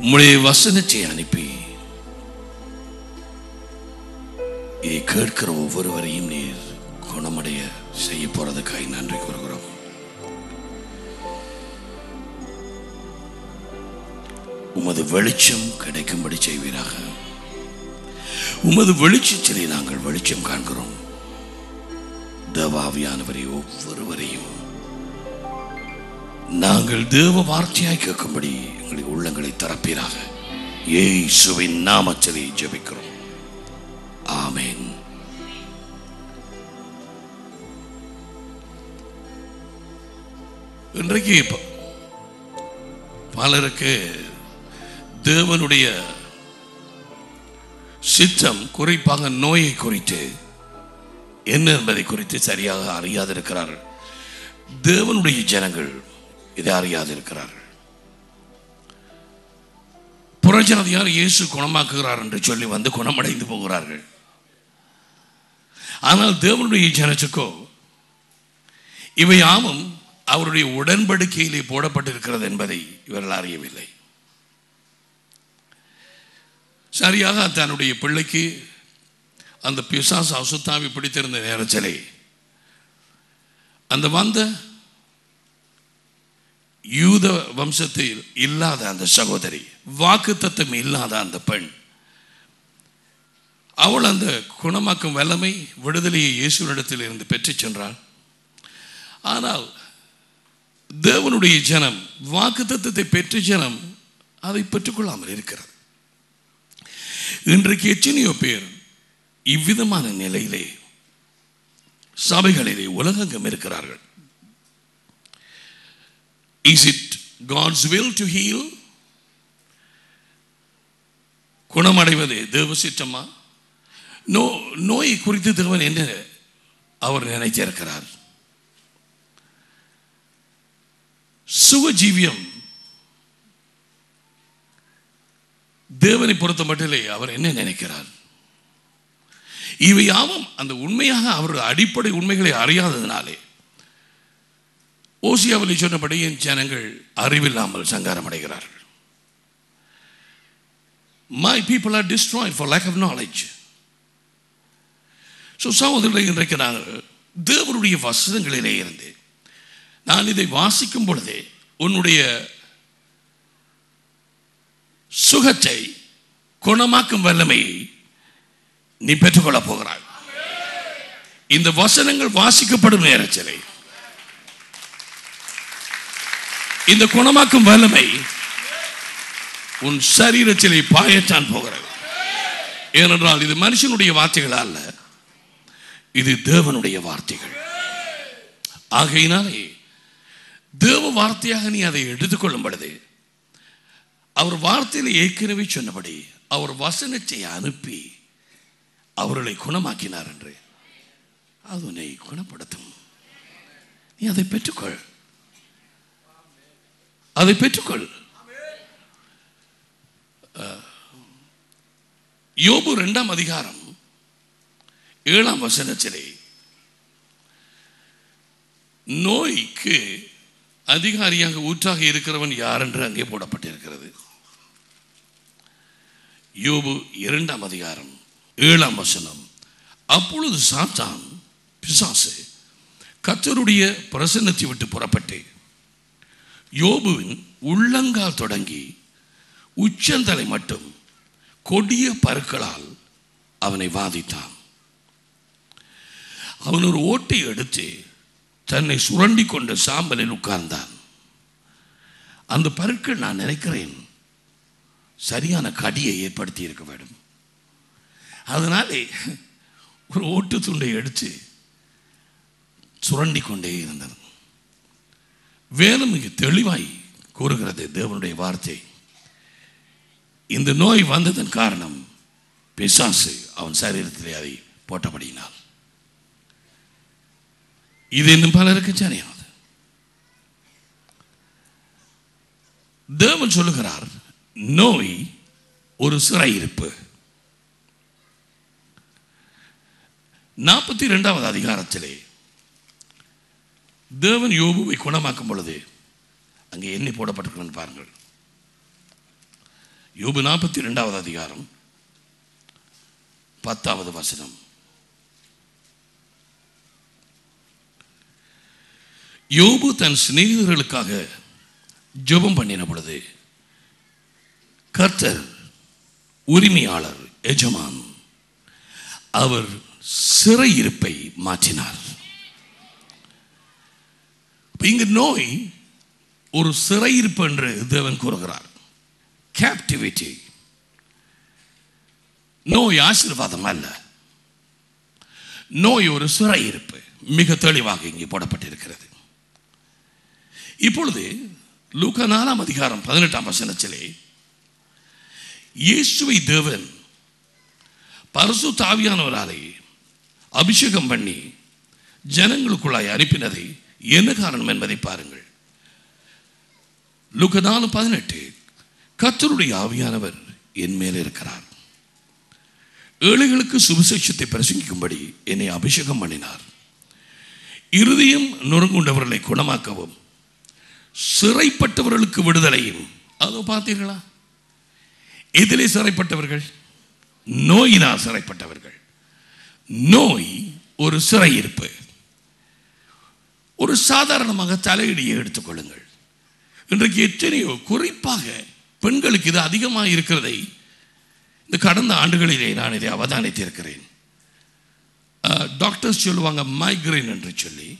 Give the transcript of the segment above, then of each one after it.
உம்முடைய வசனத்தை அனுப்பி இதை கேட்கிற ஒவ்வொருவரையும் நீர் குணமடைய செய்ய போறதுக்காய் நன்றி கூறுகிறோம் உமது வெளிச்சம் கிடைக்கும்படி செய்வீராக உமது வெளிச்சத்திலே நாங்கள் வெளிச்சம் காண்கிறோம் தேவாவியானவரை ஒவ்வொருவரையும் நாங்கள் தேவ வார்த்தையாய் கேட்கும்படி எங்களுடைய உள்ளங்களை திறப்பீராக இயேசுவின் நாமத்திலே ஜெபிக்கிறோம் ஆமென் இன்றைக்கு ப- பலருக்கு தேவனுடைய சித்தம் குறிப்பாக நோயை குறித்து என்ன என்பதை குறித்து சரியாக அறியாதிருக்கிறார்கள் தேவனுடைய ஜனங்கள் இதை அறியாதிருக்கிறார்கள் புறஜாதியார் இயேசு குணமாக்குகிறார் என்று சொல்லி வந்து குணமடைந்து போகிறார்கள் ஆனால் தேவனுடைய ஜனத்துக்கோ இவை யாவும் அவருடைய உடன்படிக்கையிலே போடப்பட்டிருக்கிறது என்பதை இவர்கள் அறியவில்லை சரியாக தன்னுடைய பிள்ளைக்கு அந்த பிசாசு அசுத்தாவி பிடித்திருந்த நேரத்திலே அந்த வந்த யூத வம்சத்தில் இல்லாத அந்த சகோதரி வாக்குத்தத்தம் இல்லாத அந்த பெண் அவள் அந்த குணமாக்கும் வல்லமை விடுதலையை இயேசுவினிடத்தில் இருந்து பெற்றுச் சென்றாள் ஆனால் தேவனுடைய ஜனம் வாக்குத்தத்தத்தை பெற்ற ஜனம் அதை பெற்றுக்கொள்ளாமல் இருக்கிறது இன்றைக்கு எத்தனையோ பேர் இவ்விதமான நிலையிலே சபைகளிலே உலகெங்கும் இருக்கிறார்கள் is it God's will to heal குணமடைவது தேவ சித்தமா நோ நோயை குறித்து தேவன் என்ன அவர் நினைத்திருக்கிறார் சுகஜீவியம் தேவனை பொறுத்த மட்டிலே அவர் என்ன நினைக்கிறார் இவை யாவும் அந்த உண்மையாக அவர் அடிப்படை உண்மைகளை அறியாததினாலே ஓசியாவில் சொன்னபடி என் ஜனங்கள் அறிவில்லாமல் சங்காரம் அடைகிறார்கள் my people are destroyed for lack of knowledge so சகோதரர்களை இன்றைக்கு நாங்கள் தேவனுடைய வசனங்களிலே இருந்து நான் இதை வாசிக்கும் பொழுதே உன்னுடைய சுகத்தை குணமாக்கும் வல்லமையை நீ பெற்றுக்கொள்ளப் போகிறாய் இந்த வசனங்கள் வாசிக்கப்படும் நேரத்திலே இந்த குணமாக்கும் வல்லமை உன் சரீரத்திலே பாயத்தான் போகிறது ஏனென்றால் இது மனுஷனுடைய வார்த்தைகள் அல்ல இது தேவனுடைய வார்த்தைகள் ஆகையினாலே தேவ வார்த்தையாக நீ அதை எடுத்துக்கொள்ளும் பொழுது அவர் வார்த்தையில் ஏற்கனவே சொன்னபடி அவர் வசனத்தை அனுப்பி அவர்களை குணமாக்கினார் என்று அது உன்னை குணப்படுத்தும் நீ அதை பெற்றுக்கொள் அதை பெற்றுக்கொள் அஹ், யோபு இரண்டாம் அதிகாரம் ஏழாம் வசனத்திலே நோய்க்கு அதிகாரியாக ஊற்றாக இருக்கிறவன் யார் என்று அங்கே போடப்பட்டிருக்கிறது யோபு இரண்டாம் அதிகாரம் ஏழாம் வசனம் அப்பொழுது சாத்தான் பிசாசு கத்தருடைய பிரசன்னத்தை விட்டு புறப்பட்டு யோபுவின் உள்ளங்கால் தொடங்கி உச்சந்தலை மட்டும் கொடிய பருக்களால் அவனை வாதித்தான் அவன் ஒரு ஓட்டை எடுத்து தன்னை சுரண்டி கொண்ட சாம்பலில் உட்கார்ந்தான் அந்த பருக்கள் நான் நினைக்கிறேன் சரியான கடியை ஏற்படுத்தி இருக்க வேண்டும் அதனாலே ஒரு ஓட்டு துண்டை எடுத்து சுரண்டி கொண்டே இருந்தது வேதம் மிக தெளிவாய் கூறுகிறது தேவனுடைய வார்த்தை இந்த நோய் வந்ததன் காரணம் பிசாசு அவன் சரீரத்திலே அதை போட்டபடியினால் இது இன்னும் பலருக்கு தெரியாது தேவன் சொல்லுகிறார் நோய் ஒரு சிறையிருப்பு நாற்பத்தி இரண்டாவது அதிகாரத்திலே தேவன் யோபுவை குணமாக்கும் பொழுது அங்கே எண்ணி போடப்பட்டிருக்கிறது பாருங்கள் யோபு நாற்பத்தி ரெண்டாவது அதிகாரம் பத்தாவது வசனம் யோபு தன் சிநேகிதர்களுக்காக ஜெபம் பண்ணின பொழுது கர்த்தர் உரிமையாளர் எஜமான் அவர் சிறையிருப்பை மாற்றினார் இப்ப இங்கு நோய் ஒரு சிறையிருப்பு என்று தேவன் கூறுகிறார் கேப்டிவிட்டி நோய் ஆசீர்வாதம் அல்ல நோய் ஒரு சிறையிருப்பு மிக தெளிவாக இங்கே போடப்பட்டிருக்கிறது இப்பொழுது லூக்கா நாலாம் அதிகாரம் பதினெட்டாம் வசனத்திலே இயேசுவை தேவன் பரசு தாவியானவராலே அபிஷேகம் பண்ணி ஜனங்களுக்குள்ளாய் அனுப்பினதை என்ன காரணம் என்பதை பாருங்கள் லூக்கா நாலு பதினெட்டு கர்த்தருடைய ஆவியானவர் என் மேல் இருக்கிறார் ஏழைகளுக்கு சுவிசேஷத்தை பிரசங்கிக்கும்படி என்னை அபிஷேகம் பண்ணினார் இருதயம் நொறுங்குண்டவர்களை குணமாக்கவும் சிறைப்பட்டவர்களுக்கு விடுதலையும் அதோ பார்த்தீர்களா எதிலே சிறைப்பட்டவர்கள் நோயினால் சிறைப்பட்டவர்கள் நோய் ஒரு சிறையிருப்பு ஒரு சாதாரணமாக தலையடியை எடுத்துக்கொள்ளுங்கள் இன்றைக்கு எத்தனையோ குறிப்பாக பெண்களுக்கு இது அதிகமாக இருக்கிறதை இந்த கடந்த ஆண்டுகளிலே நான் இதை அவதானித்திருக்கிறேன் டாக்டர்ஸ் சொல்லுவாங்க மைக்ரைன் என்று சொல்லி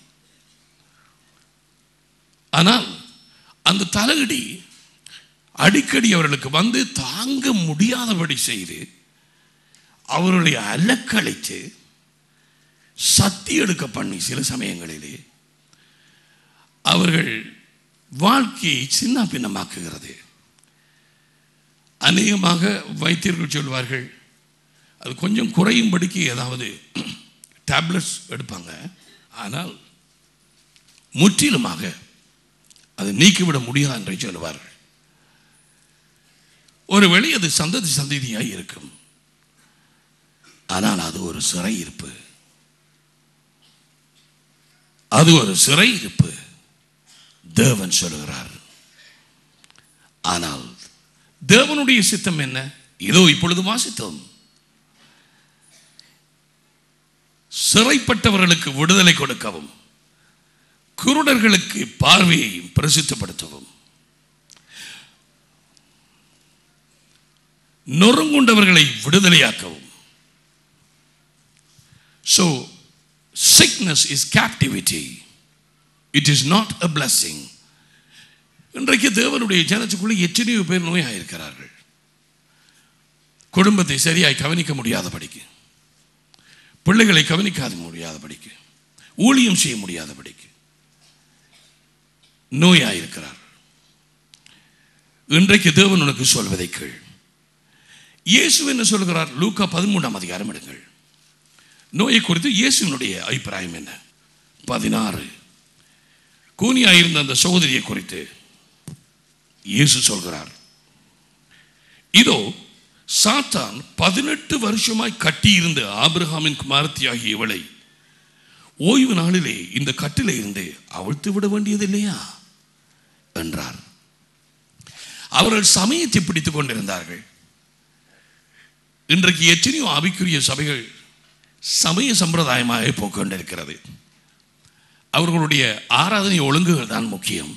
ஆனால் அந்த தலையடி அடிக்கடி அவர்களுக்கு வந்து தாங்க முடியாதபடி செய்து அவர்களை அலக்கழித்து சத்தி எடுக்க பண்ணி சில சமயங்களிலே அவர்கள் வாழ்க்கையை சின்ன பின்னமாக்குகிறது அநேகமாக வைத்தியர்கள் சொல்வார்கள் அது கொஞ்சம் குறையும்படிக்கு ஏதாவது டேப்லெட்ஸ் எடுப்பாங்க ஆனால் முற்றிலுமாக அதை நீக்கிவிட முடியாது என்று சொல்லுவார்கள் ஒருவேளை அது சந்ததி சந்ததியாய் இருக்கும் ஆனால் அது ஒரு சிறை இருப்பு அது ஒரு சிறை இருப்பு தேவன் சொல்லுகிறார் ஆனால் தேவனுடைய சித்தம் என்ன இதோ இப்பொழுது வாசித்தோம் சிறைப்பட்டவர்களுக்கு விடுதலை கொடுக்கவும் குருடர்களுக்கு பார்வையை பிரசித்தப்படுத்தவும் நொறுங்குண்டவர்களை விடுதலையாக்கவும் so sickness is captivity it is not a blessing இன்றைக்கு தேவனுடைய ஜனத்துக்குள்ளே எத்தனையோ பேர் நோயாயிருக்கிறார்கள் குடும்பத்தை சரியாய் கவனிக்க முடியாதபடிக்கு பிள்ளைகளை கவனிக்காத முடியாதபடிக்கு ஊழியம் செய்ய முடியாதபடிக்கு நோயாயிருக்கிறார் இன்றைக்கு தேவன் உனக்கு சொல்வதை கேள் இயேசு என்ன சொல்கிறார் லூக்கா பதிமூன்றாம் அதிகாரம் எடுங்கள் நோயை குறித்து இயேசுவினுடைய அபிப்பிராயம் என்ன பதினாறு கூனியாயிருந்த அந்த சகோதரியை குறித்து இயேசு சொல்கிறார் இதோ சாத்தான் பதினெட்டு வருஷமாய் கட்டியிருந்த ஆபிரகாமின் குமாரத்தியாகிய இவளை ஓய்வு நாளிலே இந்த கட்டில இருந்து அவிழ்த்து விட வேண்டியது இல்லையா என்றார் அவர்கள் சமயத்தை பிடித்துக் கொண்டிருந்தார்கள் இன்றைக்கு எத்தனையோ ஆவிக்குரிய சபைகள் சமய சம்பிரதாயமாக போக்கொண்டிருக்கிறது அவர்களுடைய ஆராதனை ஒழுங்குகள் தான் முக்கியம்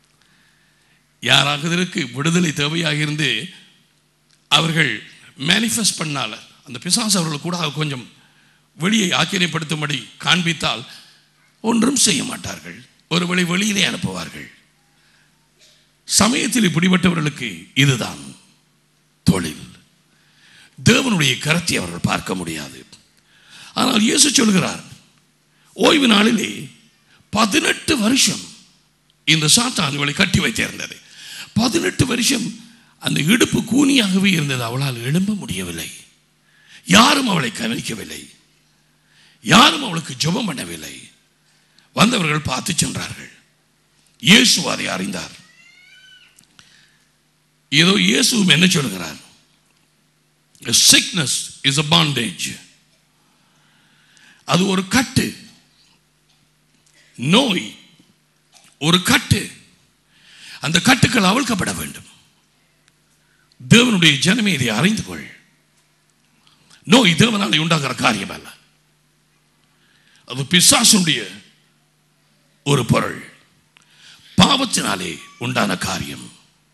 யாராக இதற்கு விடுதலை தேவையாக இருந்து அவர்கள் மேனிஃபெஸ்ட் பண்ணால் அந்த பிசாசு அவர்கள் கூட கொஞ்சம் வெளியை ஆக்கிரியப்படுத்தும்படி காண்பித்தால் ஒன்றும் செய்ய மாட்டார்கள் ஒருவேளை வெளியிலே அனுப்புவார்கள் சமயத்தில் பிடிபட்டவர்களுக்கு இதுதான் தொழில் தேவனுடைய கரத்தை அவர்கள் பார்க்க முடியாது ஆனால் இயேசு சொல்கிறார் ஓய்வு நாளிலே பதினெட்டு வருஷம் இந்த சாத்தான் இவளை கட்டி வைத்திருந்தது பதினெட்டு வருஷம் அந்த இடுப்பு கூனியாகவே இருந்தது அவளால் எழும்ப முடியவில்லை யாரும் அவளை கவனிக்கவில்லை யாரும் அவளுக்கு ஜெபம் பண்ணவில்லை வந்தவர்கள் பார்த்து சென்றார்கள் இயேசு அதை அறிந்தார் ஏதோ இயேசுவும் என்ன சொல்கிறார் சிக்னஸ் இஸ் அ பாண்டேஜ் அது ஒரு கட்டு நோய் ஒரு கட்டு அந்த கட்டுக்கள் அவிழ்க்கப்பட வேண்டும் தேவனுடைய ஜனமே இதை அறிந்து கொள் நோய் தேவனாலே உண்டாகிற காரியம் அல்ல அது பிசாசுடைய ஒரு பொருள் பாவத்தினாலே உண்டான காரியம்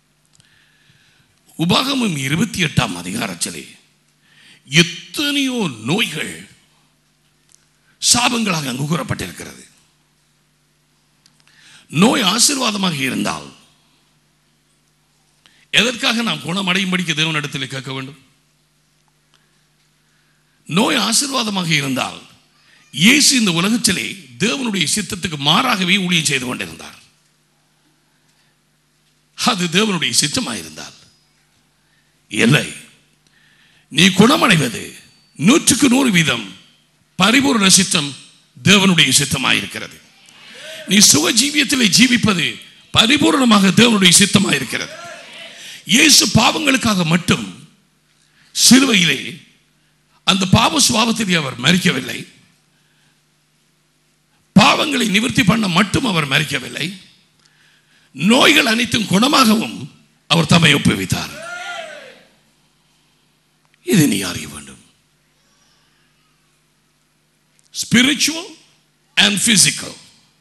உபாகமும் இருபத்தி எட்டாம் அதிகாரத்திலே எத்தனையோ நோய்கள் சாபங்களாக அங்கு கூறப்பட்டிருக்கிறது நோய் ஆசீர்வாதமாக இருந்தால் எதற்காக நாம் குணமடையும்படிக்கு தேவனிடத்தில் கேட்க வேண்டும் நோய் ஆசீர்வாதமாக இருந்தால் இயேசு இந்த உலகத்திலே தேவனுடைய சித்தத்துக்கு மாறாகவே ஊழியம் செய்து கொண்டிருந்தார் அது தேவனுடைய சித்தமாயிருந்தால் இல்லை நீ குணமடைவது நூற்றுக்கு நூறு வீதம் பரிபூர்ண சித்தம் தேவனுடைய சித்தமாயிருக்கிறது நீ சுக ஜீவியத்திலே ஜீவிப்பது பரிபூர்ணமாக தேவனுடைய சித்தமாயிருக்கிறது இயேசு பாவங்களுக்காக மட்டும் சிலுவையிலே அந்த பாவ சுவாபத்திலே அவர் மறிக்கவில்லை பாவங்களை நிவர்த்தி பண்ண மட்டும் அவர் மறிக்கவில்லை நோய்கள் அனைத்தும் குணமாகவும் அவர் தம்மை ஒப்புவித்தார் இது நீ அறிய வேண்டும் ஸ்பிரிச்சுவல் அண்ட் பிசிக்கல்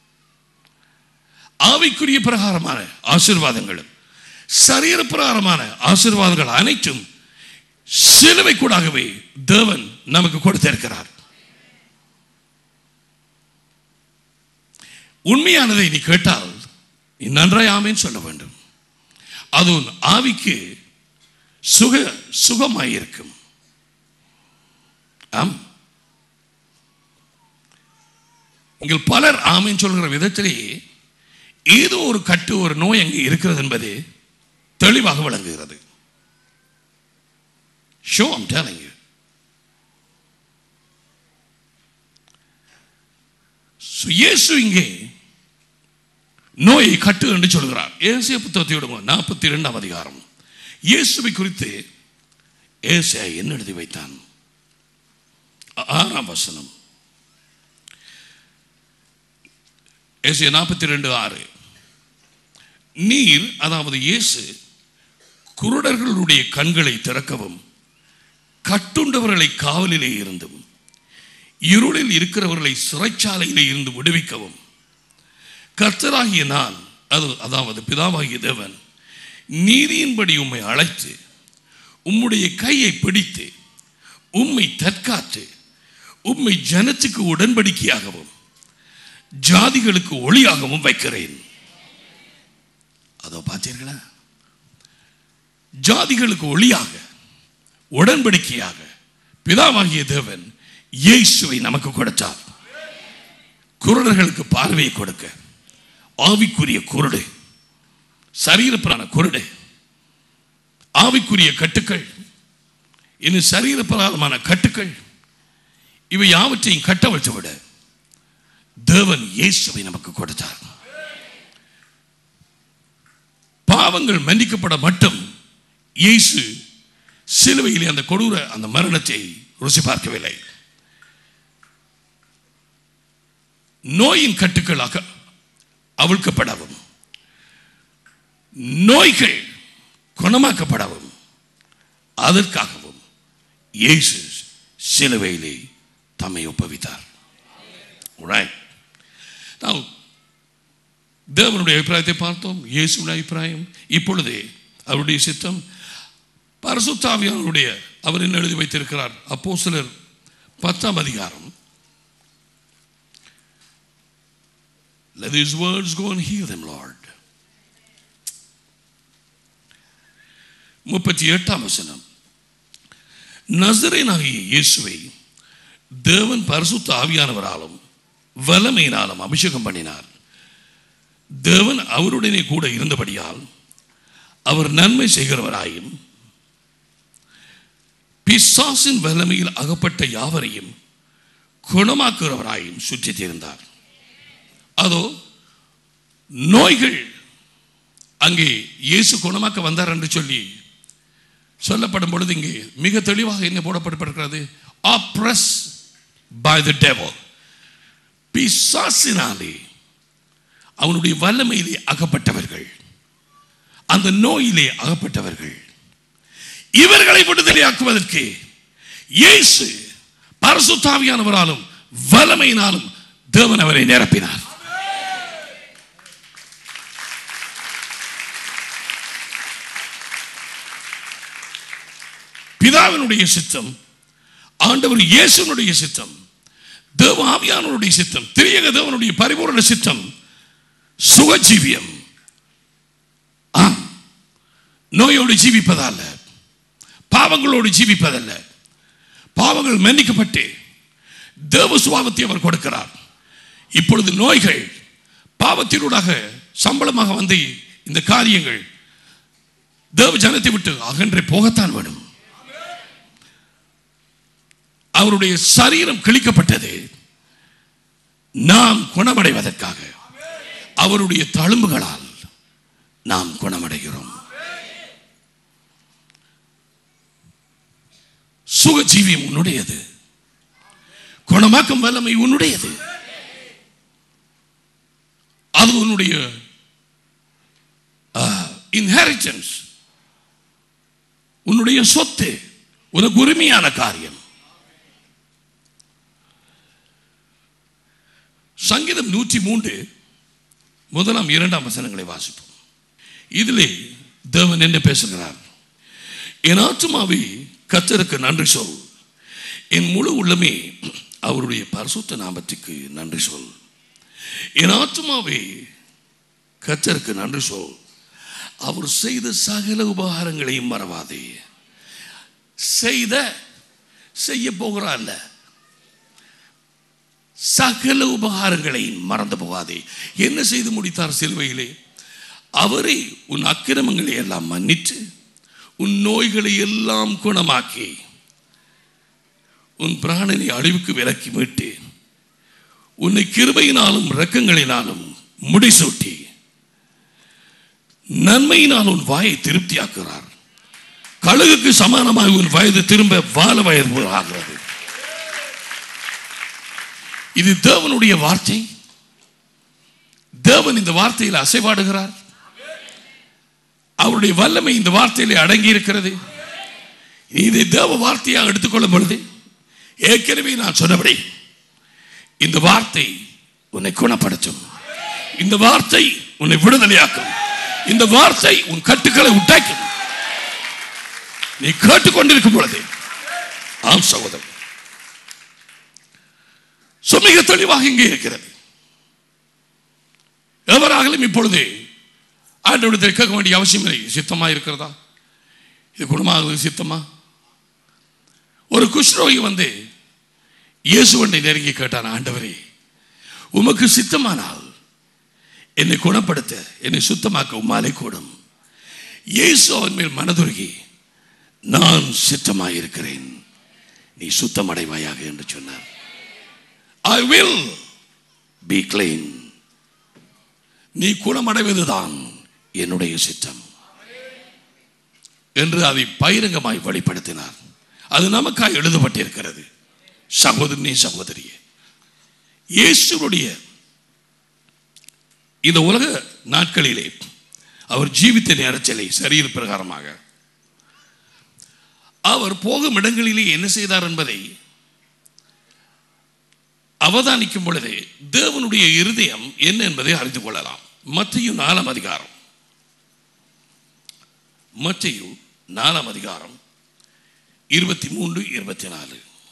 ஆவிக்குரிய பிரகாரமான ஆசீர்வாதங்களும் சரீர பிரகாரமான ஆசீர்வாதங்கள் அனைத்தும் சிலுவை கூடாகவே தேவன் நமக்கு கொடுத்திருக்கிறார் உண்மையானதை நீ கேட்டால் நீ நன்றாய் ஆமேன்னு சொல்ல வேண்டும் அது உன் ஆவிக்கு சுக சுகமாயிருக்கும் ஆம் இங்கே பலர் ஆமேன்னு சொல்கிற விதத்திலேயே ஏதோ ஒரு கட்டு ஒரு நோய் அங்கே இருக்கிறது என்பது தெளிவாக விளங்குகிறது show I'm telling you So, இயேசு இங்கே நோயை கட்டு என்று சொல்கிறார் ஏசிய புத்தகத்தை விடுங்க நாற்பத்தி இரண்டாம் அதிகாரம் இயேசுவை குறித்து ஏசியா என்ன எழுதி வைத்தான் ஆறாம் வசனம் ஏசிய நாற்பத்தி ரெண்டு ஆறு நீர் அதாவது இயேசு குருடர்களுடைய கண்களை திறக்கவும் கட்டுண்டவர்களை காவலிலே இருந்தும் இருளில் இருக்கிறவர்களை சிறைச்சாலையிலே இருந்து விடுவிக்கவும் கர்த்தராகிய நான் அது அதாவது பிதாவாகிய தேவன் நீதியின்படி உம்மை அழைத்து உம்முடைய கையை பிடித்து உம்மை தற்காத்து உம்மை ஜனத்துக்கு உடன்படிக்கையாகவும் ஜாதிகளுக்கு ஒளியாகவும் வைக்கிறேன் அதோ பார்த்தீர்களா ஜாதிகளுக்கு ஒளியாக உடன்படிக்கையாக பிதாவாகிய தேவன் இயேசுவை நமக்கு கொடுத்தார் குருடர்களுக்கு பார்வையை கொடுக்க ஆவிக்குரிய குருடு சரீரப்பிரான குருடு ஆவிக்குரிய கட்டுக்கள் இன்னும் சரீரப்பிராதமான கட்டுக்கள் இவை யாவற்றையும் கட்டவிழ்த்து விட தேவன் இயேசுவை நமக்கு கொடுத்தார் பாவங்கள் மன்னிக்கப்பட மட்டும் இயேசு சிலுவையிலே அந்த கொடூர அந்த மரணத்தை ருசி பார்க்கவில்லை நோயின் கட்டுக்கள் அக அவிழ்க்கப்படவும் நோய்கள் குணமாக்கப்படவும் அதற்காகவும் இயேசு சிலுவையிலே தம்மை ஒப்புவித்தார் Right. Now, தேவனுடைய அபிப்பிராயத்தை பார்த்தோம் இயேசுடைய அபிப்பிராயம் இப்பொழுது அவருடைய சித்தம் பரசுத்தாவியானுடைய அவர் என்ன எழுதி வைத்திருக்கிறார் அப்போ சிலர் பத்தாம் அதிகாரம் Let these words go and heal them, Lord. முப்பத்தி எட்டாம் வசனம் நசரேனாகிய இயேசுவை தேவன் பரிசுத்த ஆவியானவராலும் வல்லமையினாலும் அபிஷேகம் பண்ணினார் தேவன் அவருடனே கூட இருந்தபடியால் அவர் நன்மை செய்கிறவராயும் பிசாசின் வல்லமையில் அகப்பட்ட யாவரையும் குணமாக்குகிறவராயும் சுற்றித்திருந்தார் அதோ நோய்கள் அங்கே இயேசு குணமாக்க வந்தார் என்று சொல்லி சொல்லப்படும் பொழுது இங்கே மிக தெளிவாக என்ன போடப்பட்டிருக்கிறது ஆப்ரஸ் பை த டெவல் பிசாசினாலே அவனுடைய வல்லமையிலே அகப்பட்டவர்கள் அந்த நோயிலே அகப்பட்டவர்கள் இவர்களை விடுதலையாக்குவதற்கு இயேசு பரசுத்தாவியானவராலும் வல்லமையினாலும் தேவன் அவரை நிரப்பினார் பிதாவினுடைய சித்தம் ஆண்டவர் இயேசுனுடைய சித்தம் தேவ ஆவியானவருடைய சித்தம் திரியக தேவனுடைய பரிபூரண சித்தம் சுகஜீவியம் ஆம் நோயோடு ஜீவிப்பதல்ல பாவங்களோடு ஜீவிப்பதல்ல பாவங்கள் மன்னிக்கப்பட்டு தேவ சுவாபத்தை அவர் கொடுக்கிறார் இப்பொழுது நோய்கள் பாவத்தினூடாக சம்பளமாக வந்த இந்த காரியங்கள் தேவ ஜனத்தை விட்டு அகன்றே போகத்தான் வேணும் அவருடைய சரீரம் கிழிக்கப்பட்டது நாம் குணமடைவதற்காக அவருடைய தழும்புகளால் நாம் குணமடைகிறோம் சுகஜீவியம் உன்னுடையது குணமாக்கும் வல்லமை உன்னுடையது அது உன்னுடைய இன்ஹெரிட்டன்ஸ் உன்னுடைய சொத்து உனக்கு உரிமையான காரியம் சங்கீதம் நூற்றி மூன்று முதலாம் இரண்டாம் வசனங்களை வாசிப்போம் இதிலே தேவன் என்ன பேசுகிறார் என் ஆத்துமாவே கத்தருக்கு நன்றி சொல் என் முழு உள்ளமே அவருடைய பரிசுத்த நாமத்துக்கு நன்றி சொல் என் ஆத்துமாவே கத்தருக்கு நன்றி சொல் அவர் செய்த சகல உபகாரங்களையும் மறவாதே செய்த செய்ய போகிறார் சகல உபகாரங்களை மறந்து போகாதே என்ன செய்து முடித்தார் சிலுவையிலே அவரே உன் அக்கிரமங்களை எல்லாம் மன்னித்து உன் நோய்களை எல்லாம் குணமாக்கி உன் பிராணனை அழிவுக்கு விலக்கி மீட்டு உன்னை கிருபையினாலும் இரக்கங்களினாலும் முடிசூட்டி நன்மையினால் உன் வாயை திருப்தியாக்குறார் கழுகுக்கு சமானமாக உன் வயது திரும்ப வாழ வயது ஆகிறது இது தேவனுடைய வார்த்தை தேவன் இந்த வார்த்தையில் அசைவாடுகிறார் அவருடைய வல்லமை இந்த வார்த்தையிலே அடங்கி இருக்கிறது நீ இதை தேவ வார்த்தையாக எடுத்துக்கொள்ளும் பொழுது ஏற்கனவே நான் சொன்னபடி இந்த வார்த்தை உன்னை குணப்படுத்தும் இந்த வார்த்தை உன்னை விடுதலையாக்கும் இந்த வார்த்தை உன் கட்டுக்களை உட்டாக்கும் நீ கேட்டுக்கொண்டிருக்கும் பொழுது ஆம் சகோதரன் So, மிக தெளிவாக இங்கே இருக்கிறது எவராகலும் இப்பொழுது ஆண்டவரத்தில் கேட்க வேண்டிய அவசியம் இல்லை சித்தமா இருக்கிறதா இது குணமாகுது சித்தமா ஒரு குஷ்ரோகி வந்து இயேசுவண்டை நெருங்கி கேட்டான் ஆண்டவரே உமக்கு சித்தமானால் என்னை குணப்படுத்த என்னை சுத்தமாக்க உம்மாலே கூடும் இயேசு அவன் மேல் மனதுருகி நான் சித்தமாயிருக்கிறேன் நீ சுத்தமடைவாயாக என்று சொன்னார் ஐ வில் பி clean நீ குணமடைவதுதான் என்னுடைய சித்தம் என்று அதை பகிரங்கமாய் வெளிப்படுத்தினார் அது நமக்காய் எழுதப்பட்டிருக்கிறது சகோதரனே சகோதரியே இயேசுடைய இந்த உலக நாட்களிலே அவர் ஜீவித்த நேரச்சலை சரீர பிரகாரமாக அவர் போகும் இடங்களிலே என்ன செய்தார் என்பதை அவதானிக்கும் பொழுது தேவனுடைய இருதயம் என்ன என்பதை அறிந்து கொள்ளலாம் மத்திய நாலாம் அதிகாரம் மத்திய நாலாம் அதிகாரம் இருபத்தி மூன்று இருபத்தி நாலு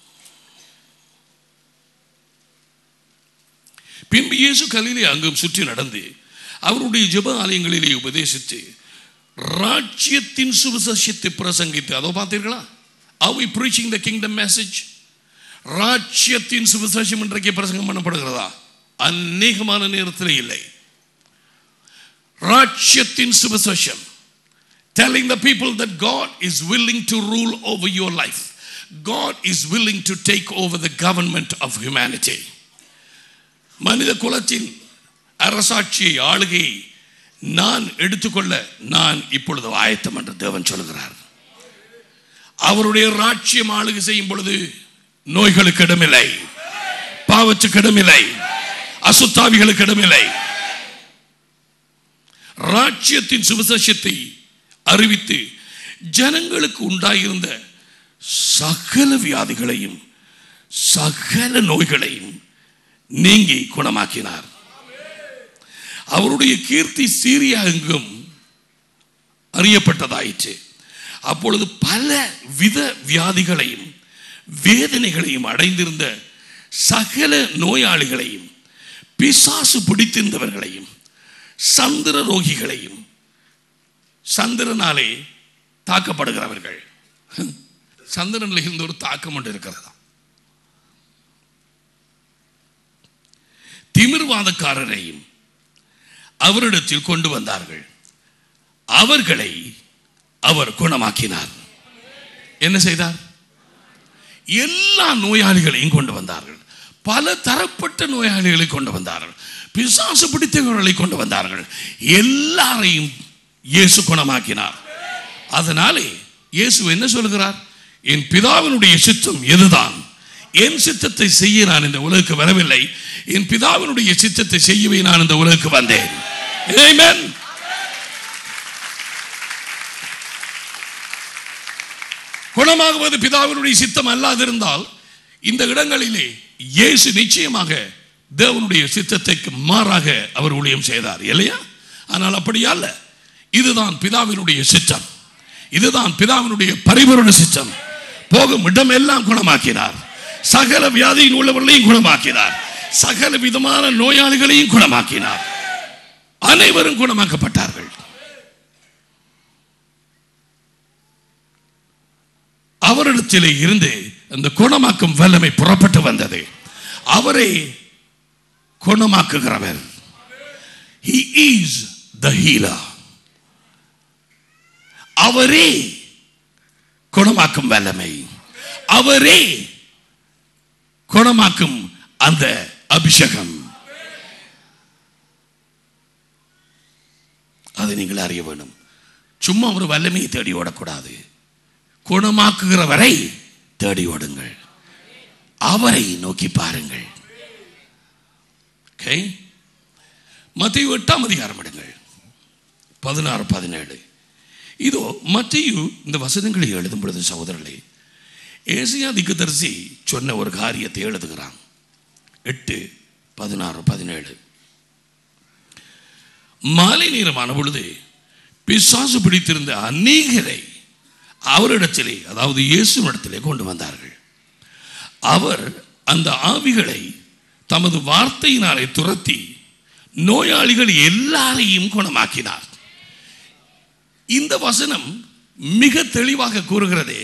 பின்பு இயேசு கலிலே அங்கும் சுற்றி நடந்து அவருடைய ஜெப ஆலயங்களிலே உபதேசித்து ராஜ்யத்தின் சுவிசேஷத்தை பிரசங்கித்து அதோ பார்த்தீர்களா are we preaching the kingdom message ராஜ்யத்தின் சுவிசேஷம் இன்றைக்கு பிரசங்கம் பண்ணப்படுகிறதா அநேகமான நேரத்தில் இல்லை ராஜ்யத்தின் சுவிசேஷம் telling the people that God is willing to rule over your life. God is willing to take over the government of humanity. மனித குலத்தின் அரசாட்சியை ஆளுகையை நான் எடுத்துக்கொள்ள நான் இப்பொழுது ஆயத்தம் என்று தேவன் சொல்கிறார் அவருடைய ராட்சியம் ஆளுகை செய்யும் பொழுது நோய்களுக்கு இடமில்லை பாவத்துக்கு இடமில்லை அசுத்தாவிகளுக்கு இடமில்லை ராட்சியத்தின் சுவிசேஷத்தை அறிவித்து ஜனங்களுக்கு உண்டாயிருந்த சகல வியாதிகளையும் சகல நோய்களையும் நீங்கி குணமாக்கினார் அவருடைய கீர்த்தி சீரியா எங்கும் அறியப்பட்டதாயிற்று அப்பொழுது பல வித வியாதிகளையும் வேதனைகளையும் அடைந்திருந்த சகல நோயாளிகளையும் பிசாசு பிடித்திருந்தவர்களையும் சந்திர ரோகிகளையும் சந்திரனாலே தாக்கப்படுகிறவர்கள் சந்திரனில் இருந்து ஒரு தாக்கம் ஒன்று இருக்கிறதா திமிர்வாதக்காரரையும் அவரிடத்தில் கொண்டு வந்தார்கள் அவர்களை அவர் குணமாக்கினார் என்ன செய்தார் எல்லா நோயாளிகளையும் கொண்டு வந்தார்கள் பல தரப்பட்ட நோயாளிகளை கொண்டு வந்தார்கள் பிசாசு பிடித்தவர்களை கொண்டு வந்தார்கள் எல்லாரையும் இயேசு குணமாக்கினார் அதனாலே இயேசு என்ன சொல்கிறார் என் பிதாவினுடைய சித்தம் எதுதான் என் சித்தத்தை செய்ய நான் இந்த உலகுக்கு வரவில்லை என் பிதாவினுடைய சித்தத்தை செய்யவே நான் இந்த உலகுக்கு வந்தேன் Amen. குணமாகுவது பிதாவினுடைய சித்தம் அல்லாதிருந்தால் இந்த இடங்களிலே இயேசு நிச்சயமாக தேவனுடைய சித்தத்திற்கு மாறாக அவர் ஊழியம் செய்தார் இல்லையா ஆனால் அப்படி அல்ல இதுதான் பிதாவினுடைய சித்தம் இதுதான் பிதாவினுடைய பரிபூரண சித்தம் போகும் இடம் எல்லாம் குணமாக்கினார் சகல வியாதியில் உள்ளவர்களையும் குணமாக்கினார் சகல விதமான நோயாளிகளையும் குணமாக்கினார் அனைவரும் குணமாக்கப்பட்டார்கள் அவரிடத்திலே இருந்து அந்த குணமாக்கும் வல்லமை புறப்பட்டு வந்தது அவரை குணமாக்குகிறவர் he is the healer அவரே குணமாக்கும் வல்லமை அவரே குணமாக்கும் அந்த அபிஷேகம் அதை நீங்கள் அறிய வேண்டும் சும்மா ஒரு வல்லமையை தேடி ஓடக்கூடாது குணமாக்குகிறவரை தேடி ஓடுங்கள் அவரை நோக்கி பாருங்கள் ஓகே மத்திய எட்டாம் அதிகாரம் எடுங்கள் பதினாறு பதினேழு இதோ மத்தியு இந்த வசனங்களை எழுதும் பொழுது சகோதரர்களே ஏசியா திக்குதரிசி சொன்ன ஒரு காரியத்தை எழுதுகிறான் எட்டு பதினாறு பதினேழு மாலை நேரமான பொழுது பிசாசு பிடித்திருந்த அநேகரை அவரிடத்திலே அதாவது இயேசுவிடத்திலே கொண்டு வந்தார்கள் அவர் அந்த ஆவிகளை தமது வார்த்தையினாலே துரத்தி நோயாளிகள் எல்லாரையும் குணமாக்கினார் இந்த வசனம் மிக தெளிவாக கூறுகிறதே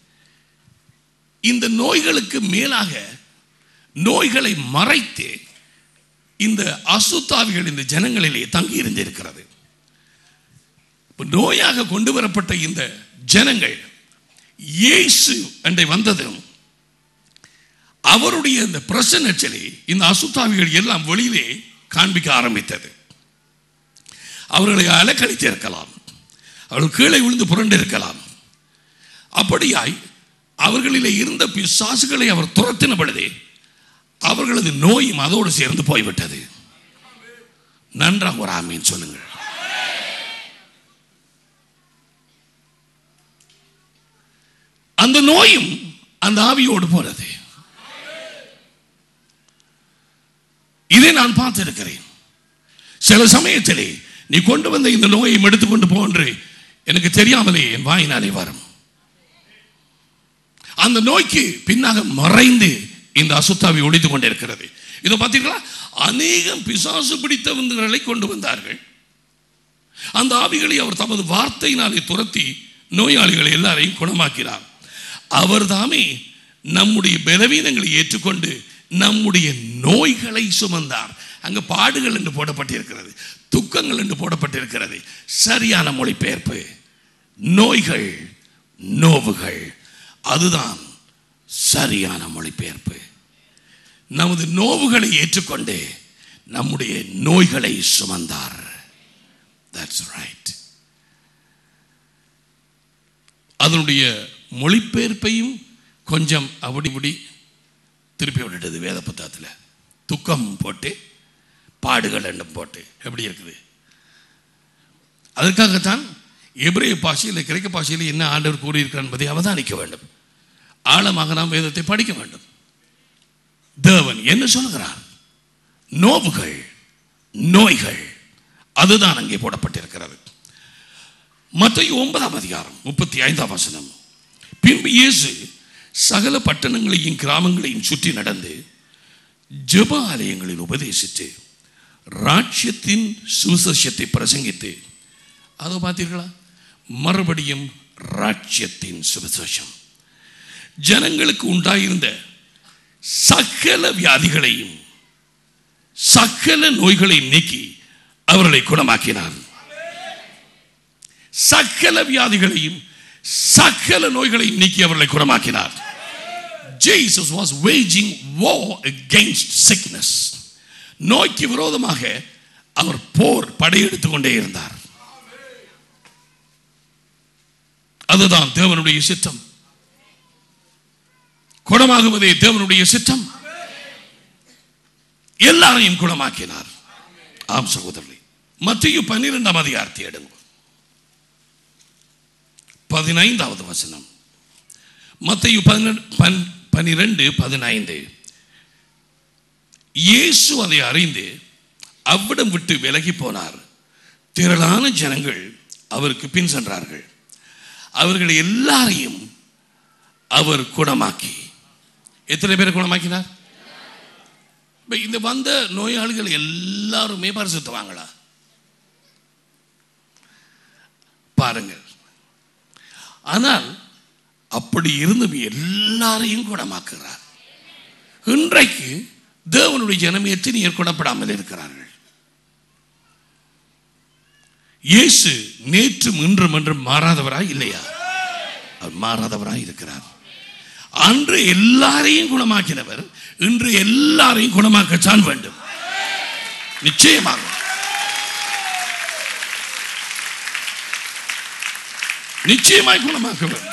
இந்த நோய்களுக்கு மேலாக நோய்களை மறைத்து இந்த அசுத்தாவிகள் இந்த ஜனங்களிலே தங்கி இருந்திருக்கிறது இப்ப நோயாக கொண்டு வரப்பட்ட இந்த ஜனங்கள் இயேசு அண்டை வந்ததும் அவருடைய இந்த பிரசன்னச்சலி இந்த அசுத்தாவிகள் எல்லாம் வெளியிலே காண்பிக்க ஆரம்பித்தது அவர்களை அலக்கழித்து இருக்கலாம் அவர்கள் கீழே விழுந்து புரண்டு இருக்கலாம் அப்படியாய் அவர்களிலே இருந்த பிசாசுகளை அவர் துரத்தின பொழுதே அவர்களது நோயும் அதோடு சேர்ந்து போய்விட்டது நன்றாக ஒரு ஆமீன் சொல்லுங்கள் அந்த நோயும் அந்த ஆவியோடு போறது இதை நான் பார்த்திருக்கிறேன் சில சமயத்திலே நீ கொண்டு வந்த இந்த நோயை எடுத்துக்கொண்டு போ என்று எனக்கு தெரியாமலே என் வாயினாலே வரும் அந்த நோய்க்கு பின்னாக மறைந்து இந்த அசுத்தாவி ஒழித்துக் கொண்டிருக்கிறது இதை பார்த்தீங்களா அநேகம் பிசாசு பிடித்தவங்களை கொண்டு வந்தார்கள் அந்த ஆவிகளை அவர் தமது வார்த்தையினாலே துரத்தி நோயாளிகளை எல்லாரையும் குணமாக்கினார் அவர் தாமே நம்முடைய பலவீனங்களை ஏற்றுக்கொண்டு நம்முடைய நோய்களை சுமந்தார் அங்க பாடுகள் என்று போடப்பட்டிருக்கிறது துக்கங்கள் என்று போடப்பட்டிருக்கிறது சரியான மொழிபெயர்ப்பு நோய்கள் நோவுகள் அதுதான் சரியான மொழிபெயர்ப்பு நமது நோவுகளை ஏற்றுக்கொண்டு நம்முடைய நோய்களை சுமந்தார் That's right. அதனுடைய மொழிபெயர்ப்பையும் கொஞ்சம் அப்படி இப்படி திருப்பி விட்டுட்டது வேத புத்தகத்தில் துக்கம் போட்டு பாடுகள் என்றும் போட்டு எப்படி இருக்குது அதற்காகத்தான் எபிரேய பாஷையில் கிரேக்க பாஷையில் என்ன ஆண்டவர் கூறியிருக்கிறார் என்பதை அவதானிக்க வேண்டும் ஆழமாக நாம் வேதத்தை படிக்க வேண்டும் தேவன் என்ன சொல்கிறார் நோவுகள் நோய்கள் அதுதான் அங்கே போடப்பட்டிருக்கிறது மத்திய ஒன்பதாம் அதிகாரம் முப்பத்தி ஐந்தாம் வசனம் பின்பு இயேசு சகல பட்டணங்களையும் கிராமங்களையும் சுற்றி நடந்து ஜெப ஆலயங்களில் உபதேசித்து ராட்சியத்தின் சுவிசேஷத்தை பிரசங்கித்து அதோ பார்த்தீர்களா மறுபடியும் ராட்சியத்தின் சுவிசேஷம் ஜனங்களுக்கு உண்டாயிருந்த சகல வியாதிகளையும் சகல நோய்களையும் நீக்கி அவர்களை குணமாக்கினார் சகல வியாதிகளையும் சகல நோய்களையும் நீக்கி அவர்களை குணமாக்கினார் Jesus was waging war against sickness நோய்க்கு விரோதமாக அவர் போர் படையெடுத்துக் கொண்டே இருந்தார் அதுதான் தேவனுடைய சித்தம் குணமாகுவதே தேவனுடைய சித்தம் எல்லாரையும் குணமாக்கினார் ஆம் சகோதரர்களே மத்திய பன்னிரெண்டாம் அதிகாரத்தை எடுங்க பதினைந்தாவது வசனம் மத்திய பன்னிரெண்டு பதினைந்து இயேசு அதை அறிந்து அவ்விடம் விட்டு விலகி போனார் திரளான ஜனங்கள் அவருக்கு பின் சென்றார்கள் அவர்கள் எல்லாரையும் அவர் குணமாக்கி எத்தனை பேரை குணமாக்கினார் இப்ப இந்த வந்த நோயாளிகள் எல்லாருமே பரிசுத்தவாங்களா பாருங்கள் ஆனால் அப்படி இருந்தும் எல்லாரையும் குணமாக்குகிறார் இன்றைக்கு தேவனுடைய ஜனம் எத்தனை குணப்படாமல் இருக்கிறார்கள் இயேசு நேற்றும் இன்றும் என்றும் மாறாதவராய் இல்லையா அவர் மாறாதவராய் இருக்கிறார் அன்று எல்லாரையும் குணமாக்கினவர் இன்று எல்லாரையும் குணமாக்கத்தான் வேண்டும் நிச்சயமாக நிச்சயமாய் குணமாக்க வேண்டும்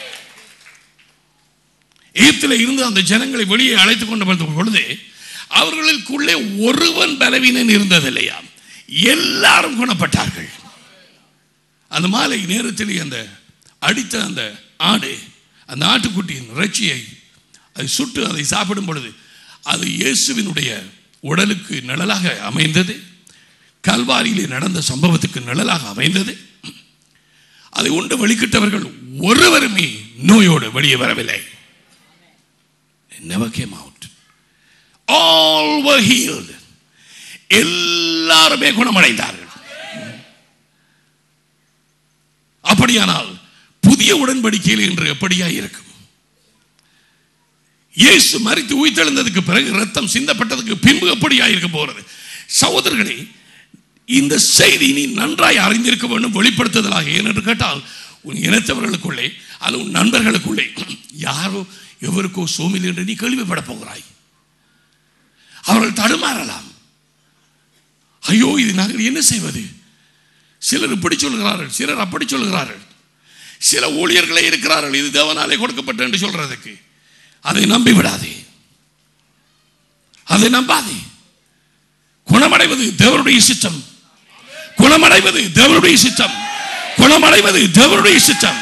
எகிப்தில் இருந்து அந்த ஜனங்களை வெளியே அழைத்துக் கொண்டு வந்த பொழுது அவர்களுக்குள்ளே ஒருவன் பலவீனன் இருந்ததில்லையா எல்லாரும் குணப்பட்டார்கள் அந்த மாலை நேரத்தில் அந்த அடித்த அந்த ஆடு அந்த ஆட்டுக்குட்டியின் இறைச்சியை அதை சுட்டு அதை சாப்பிடும் பொழுது அது இயேசுவினுடைய உடலுக்கு நிழலாக அமைந்தது கல்வாரியிலே நடந்த சம்பவத்துக்கு நிழலாக அமைந்தது அதை உண்டு வெளிக்கிட்டவர்கள் ஒருவருமே நோயோடு வெளியே வரவில்லை never came out all were healed எல்லாருமே குணமடைந்தார்கள் அப்படியானால் புதிய உடன்படிக்கையில் இன்று எப்படியா இருக்கும் இயேசு மறித்து உயிர்த்தெழுந்ததுக்கு பிறகு ரத்தம் சிந்தப்பட்டதுக்கு பின்பு எப்படியா இருக்க போறது சகோதரர்களே இந்த செய்தி நீ நன்றாய் அறிந்திருக்க வேண்டும் வெளிப்படுத்துதலாக ஏனென்று கேட்டால் உன் இனத்தவர்களுக்குள்ளே அது உன் நண்பர்களுக்குள்ளே யாரோ எவருக்கோ சோமில் என்று நீ கேள்விப்பட போகிறாய் அவர்கள் தடுமாறலாம் ஐயோ இது நாங்கள் என்ன செய்வது சிலர் இப்படி சொல்கிறார்கள் சிலர் அப்படி சொல்கிறார்கள் சில ஊழியர்களே இருக்கிறார்கள் இது தேவனாலே கொடுக்கப்பட்ட என்று சொல்றதுக்கு அதை நம்பி விடாதே அதை நம்பாதே குணமடைவது தேவனுடைய சித்தம் குணமடைவது தேவனுடைய சித்தம் குணமடைவது தேவனுடைய சித்தம்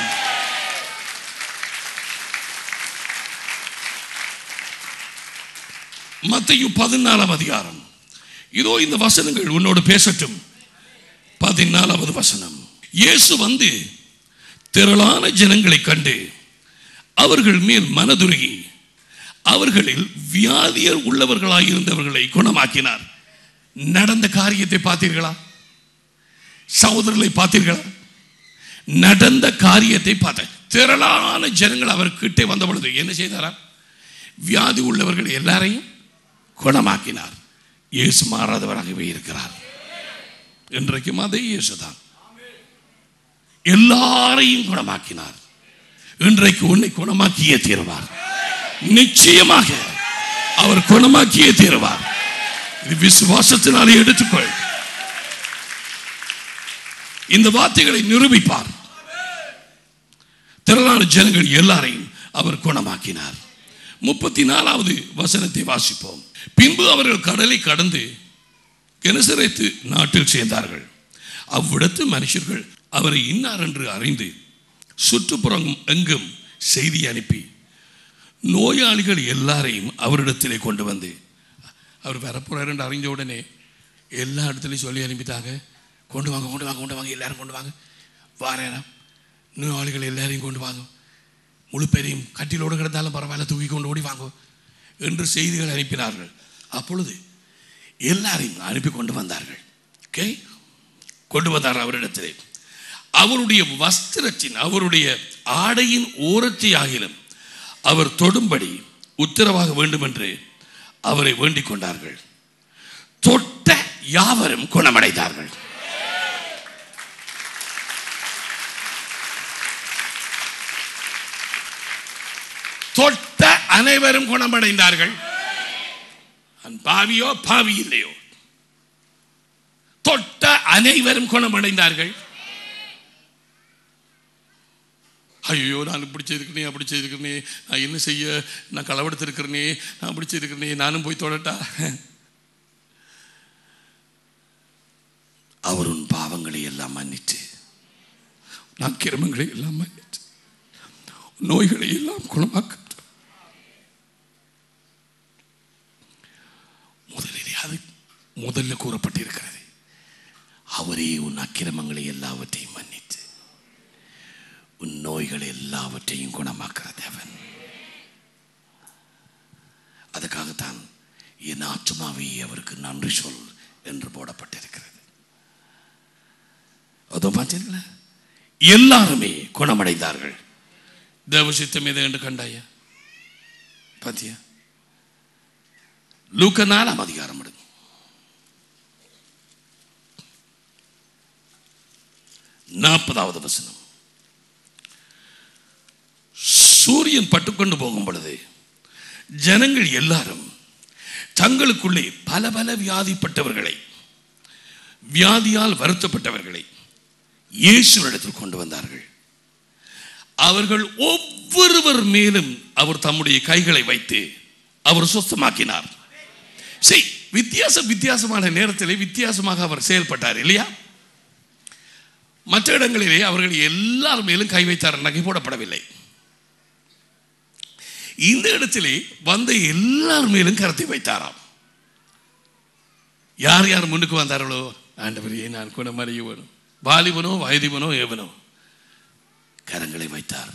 மத்தையும் பதினாலாம் அதிகாரம் இதோ இந்த வசனங்கள் உன்னோடு பேசட்டும் பதினாலாவது வசனம் இயேசு வந்து திரளான ஜனங்களை கண்டு அவர்கள் மேல் மனதுருகி அவர்களில் வியாதியர் உள்ளவர்களாயிருந்தவர்களை குணமாக்கினார் நடந்த காரியத்தை பார்த்தீர்களா சகோதரர்களை பார்த்தீர்களா நடந்த காரியத்தை பார்த்த திரளான ஜனங்கள் அவர் கிட்டே வந்த பொழுது என்ன செய்தாரா வியாதி உள்ளவர்கள் எல்லாரையும் குணமாக்கினார் இயேசு மாறாதவராகவே இருக்கிறார் இன்றைக்கும் அதே இயேசுதான் எல்லாரையும் குணமாக்கினார் இன்றைக்கு உன்னை குணமாக்கியே தீர்வார் நிச்சயமாக அவர் குணமாக்கியே தீர்வார் இது விசுவாசத்தினாலே எடுத்துக்கொள் இந்த வார்த்தைகளை நிரூபிப்பார் திரளான ஜனங்கள் எல்லாரையும் அவர் குணமாக்கினார் முப்பத்தி நாலாவது வசனத்தை வாசிப்போம் பின்பு அவர்கள் கடலை கடந்து கெனசரேத்து நாட்டில் சேர்ந்தார்கள் அவ்விடத்து மனுஷர்கள் அவரை இன்னார் என்று அறிந்து சுற்றுப்புறம் எங்கும் செய்தி அனுப்பி நோயாளிகள் எல்லாரையும் அவரிடத்திலே கொண்டு வந்து அவர் வரப்போறாரு என்று அறிஞ்ச உடனே எல்லா இடத்துலையும் சொல்லி அனுப்பிட்டாங்க கொண்டு வாங்க கொண்டு வாங்க கொண்டு வாங்க எல்லாரும் கொண்டு வாங்க வாரேனா நோயாளிகள் எல்லாரையும் கொண்டு வாங்க முழு பேரையும் கட்டிலோடு கிடந்தாலும் பரவாயில்ல தூக்கி கொண்டு ஓடி வாங்க என்று செய்திகள் அனுப்பினார்கள் அப்பொழுது எல்லாரையும் அனுப்பி கொண்டு வந்தார்கள் ஓகே கொண்டு வந்தார் அவரிடத்திலே அவருடைய வஸ்திரத்தின் அவருடைய ஆடையின் ஓரத்தை ஆகிலும் அவர் தொடும்படி உத்தரவாக வேண்டும் என்று அவரை வேண்டிக் கொண்டார்கள் தொட்ட யாவரும் குணமடைந்தார்கள் தொட்ட அனைவரும் குணமடைந்தார்கள் அந்த பாவியோ பாவி இல்லையோ தொட்ட அனைவரும் குணமடைந்தார்கள் ஐயோ நான் இப்படி செய்திருக்கிறேனே அப்படி செய்திருக்கிறேனே நான் என்ன செய்ய நான் களவெடுத்திருக்கிறேனே நான் அப்படி செய்திருக்கிறேனே நானும் போய் தொடட்டா அவர் உன் பாவங்களை எல்லாம் மன்னித்து நான் கிரமங்களை எல்லாம் மன்னித்து நோய்களை எல்லாம் குணமாக்க முதலிலே அது முதல்ல கூறப்பட்டிருக்கிறது அவரே உன் அக்கிரமங்களை எல்லாவற்றையும் மன்னித்து உன் நோய்கள் எல்லாவற்றையும் குணமாக்குற தேவன் அதுக்காகத்தான் என் ஆத்மாவே அவருக்கு நன்றி சொல் என்று போடப்பட்டிருக்கிறது அதோ பார்த்தீங்களா எல்லாருமே குணமடைந்தார்கள் தேவசித்தம் எதை என்று கண்டாயா பாத்தியா லூக்க நாலாம் அதிகாரம் எடுங்க நாற்பதாவது வசனம் சூரியன் பட்டுக்கொண்டு போகும் பொழுது ஜனங்கள் எல்லாரும் தங்களுக்குள்ளே பல பல வியாதிப்பட்டவர்களை வியாதியால் வருத்தப்பட்டவர்களை இயேசுவிடத்தில் கொண்டு வந்தார்கள் அவர்கள் ஒவ்வொருவர் மேலும் அவர் தம்முடைய கைகளை வைத்து அவர் சுத்தமாக்கினார் சரி வித்தியாச வித்தியாசமான நேரத்தில் வித்தியாசமாக அவர் செயல்பட்டார் இல்லையா மற்ற இடங்களிலே அவர்கள் எல்லார் மேலும் கை வைத்தார் நகை போடப்படவில்லை இந்த இடத்திலே வந்த எல்லார் மேலும் கருத்தை வைத்தாராம் யார் யார் முன்னுக்கு வந்தார்களோ ஆண்டவரையே நான் குணமறிய வேணும் வாலிபனோ வயதிபனோ ஏவனோ கரங்களை வைத்தார்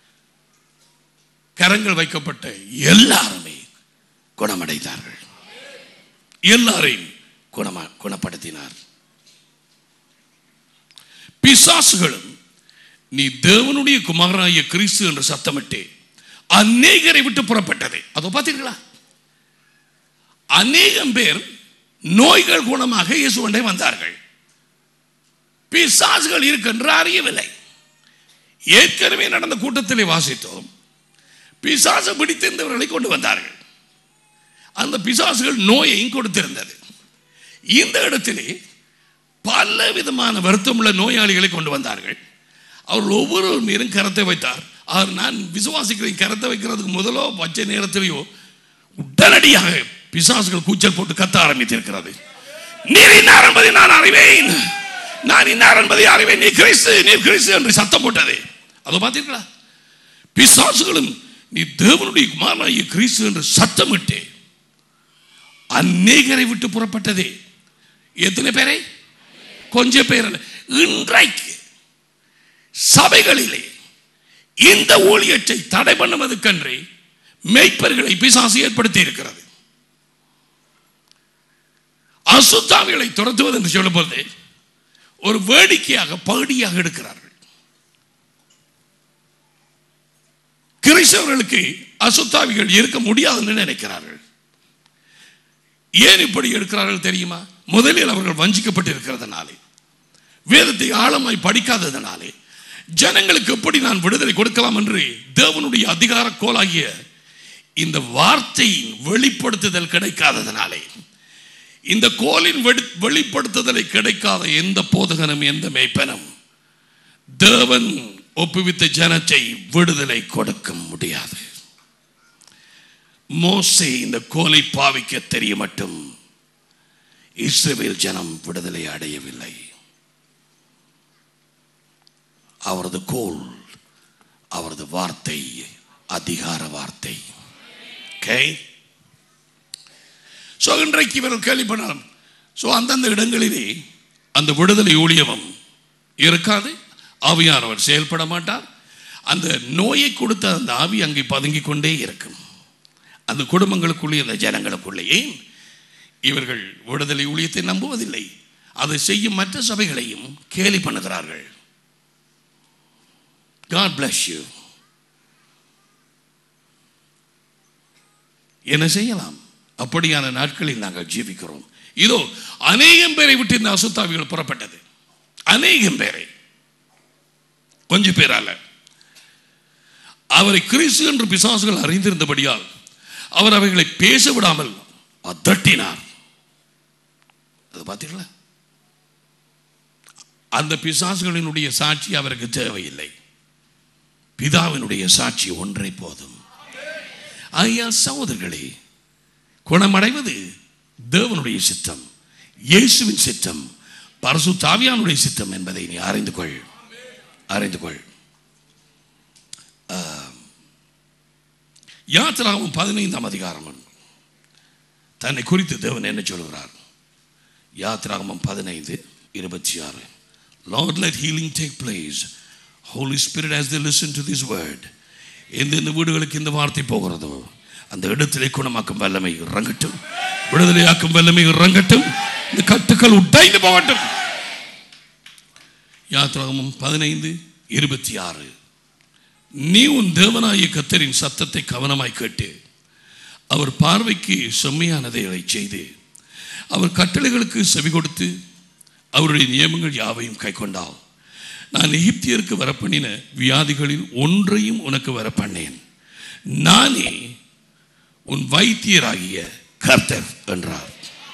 கரங்கள் வைக்கப்பட்ட எல்லாருமே குணமடைந்தார்கள் எல்லாரையும் குணமா குணப்படுத்தினார் பிசாசுகளும் நீ தேவனுடைய குமாரனாகிய கிறிஸ்து என்று சத்தமிட்டு அநேகரை விட்டு புறப்பட்டது அதோ பார்த்தீர்களா அநேகம் பேர் நோய்கள் குணமாக இயேசுவண்டை வந்தார்கள் பிசாசுகள் இருக்கின்ற அறியவில்லை ஏற்கனவே நடந்த கூட்டத்திலே வாசித்தோம் பிசாசு பிடித்திருந்தவர்களை கொண்டு வந்தார்கள் அந்த பிசாசுகள் நோயையும் கொடுத்திருந்தது இந்த இடத்திலே பல விதமான வருத்தமுள்ள நோயாளிகளை கொண்டு வந்தார்கள் அவர்கள் ஒவ்வொரு மீதும் கரத்தை வைத்தார் அவர் நான் விசுவாசிக்கிறேன் கரத்தை வைக்கிறதுக்கு முதலோ வச்ச நேரத்திலேயோ உடனடியாக பிசாசுகள் கூச்சல் போட்டு கத்த ஆரம்பித்திருக்கிறது நீர் இன்னார் என்பதை நான் அறிவேன் நான் இன்னார் என்பதை அறிவேன் நீ கிறிஸ்து நீ கிறிஸ்து என்று சத்தம் போட்டது அதோ பார்த்தீர்களா பிசாசுகளும் நீ தேவனுடைய குமாரனாகிய கிறிஸ்து என்று சத்தமிட்டு அநேகரை விட்டு புறப்பட்டதே எத்தனை பேரை கொஞ்சம் பேர் அல்ல. இன்றைக்கு சபைகளிலே இந்த ஊழியத்தை தடை பண்ணுவதற்கன்றே மெய்ப்பர்களை பிசாசு ஏற்படுத்தி இருக்கிறது அசுத்தாவிகளை துரத்துவது என்று சொல்லும்போது ஒரு வேடிக்கையாக பகுதியாக எடுக்கிறார்கள் கிறிஸ்தவர்களுக்கு அசுத்தாவிகள் இருக்க முடியாதுன்னு நினைக்கிறார்கள் ஏன் இப்படி எடுக்கிறார்கள் தெரியுமா முதலில் அவர்கள் வஞ்சிக்கப்பட்டு இருக்கிறதுனாலே வேதத்தை ஆழமாய் படிக்காததனாலே ஜனங்களுக்கு எப்படி நான் விடுதலை கொடுக்கலாம் என்று தேவனுடைய அதிகார கோலாகிய இந்த வார்த்தையின் வெளிப்படுத்துதல் கிடைக்காததனாலே இந்த கோலின் வெளி- வெளிப்படுத்துதலை கிடைக்காத எந்த போதகனும் எந்த மேய்ப்பனும் தேவன் ஒப்புவித்த ஜனத்தை விடுதலை கொடுக்க முடியாது மோசே இந்த கோலை பாவிக்க தெரிய மட்டும் இஸ்ரவேல் ஜனம் விடுதலை அடையவில்லை அவரது கோல் அவரது வார்த்தை அதிகார வார்த்தை ஓகே ஸோ இன்றைக்கு இவர்கள் கேள்வி பண்ணலாம் ஸோ அந்தந்த இடங்களிலே அந்த விடுதலை ஊழியமும் இருக்காது ஆவியானவர் செயல்பட மாட்டார் அந்த நோயை கொடுத்த அந்த ஆவி அங்கே பதுங்கிக் கொண்டே இருக்கும் அந்த குடும்பங்களுக்குள்ளே அந்த ஜனங்களுக்குள்ளே ஏன் இவர்கள் விடுதலை ஊழியத்தை நம்புவதில்லை அதை செய்யும் மற்ற சபைகளையும் கேலி பண்ணுகிறார்கள் God bless you என்ன செய்யலாம் அப்படியான நாட்களில் நாங்கள் ஜீவிக்கிறோம் இதோ அநேகம் பேரை விட்டு இந்த அசுத்தாவிகள் புறப்பட்டது அநேகம் பேரை கொஞ்சம் பேர் அல்ல அவரை கிறிஸ்து என்று பிசாசுகள் அறிந்திருந்தபடியால் அவர் அவைகளை பேச விடாமல் அதட்டினார் அது பார்த்தீங்களா அந்த பிசாசுகளினுடைய சாட்சி அவருக்கு தேவையில்லை பிதாவினுடைய சாட்சி ஒன்றை போதும் ஐயா சகோதரர்களே குணமடைவது தேவனுடைய சித்தம் இயேசுவின் சித்தம் பரசு தாவியானுடைய சித்தம் என்பதை நீ அறிந்து கொள் அறிந்து கொள் யாத்திராவும் பதினைந்தாம் அதிகாரம் தன்னை குறித்து தேவன் என்ன சொல்கிறார் யாத்திராகமம் பதினைந்து இருபத்தி ஆறு Lord let healing take place Holy Spirit as the listen to this word எந்தெந்த வீடுகளுக்கு இந்த வார்த்தை போகிறதோ அந்த இடத்திலே குணமாக்கும் வல்லமை இறங்கட்டும் விடுதலையாக்கும் வல்லமை இறங்கட்டும் இந்த கட்டுக்கள் உடைந்து போகட்டும் யாத்திராகமம் பதினைந்து இருபத்தி ஆறு நீ உன் தேவனாய கத்தரின் சத்தத்தை கவனமாய் கேட்டு அவர் பார்வைக்கு செம்மையானதைகளை செய்து அவர் கட்டளைகளுக்கு செவி கொடுத்து அவருடைய நியமங்கள் யாவையும் கை கொண்டால் நான் எகிப்தியருக்கு வரப்பண்ணின வியாதிகளில் ஒன்றையும் உனக்கு வரப்பண்ணேன் நானே உன் வைத்தியராகிய கர்த்தர் என்றார்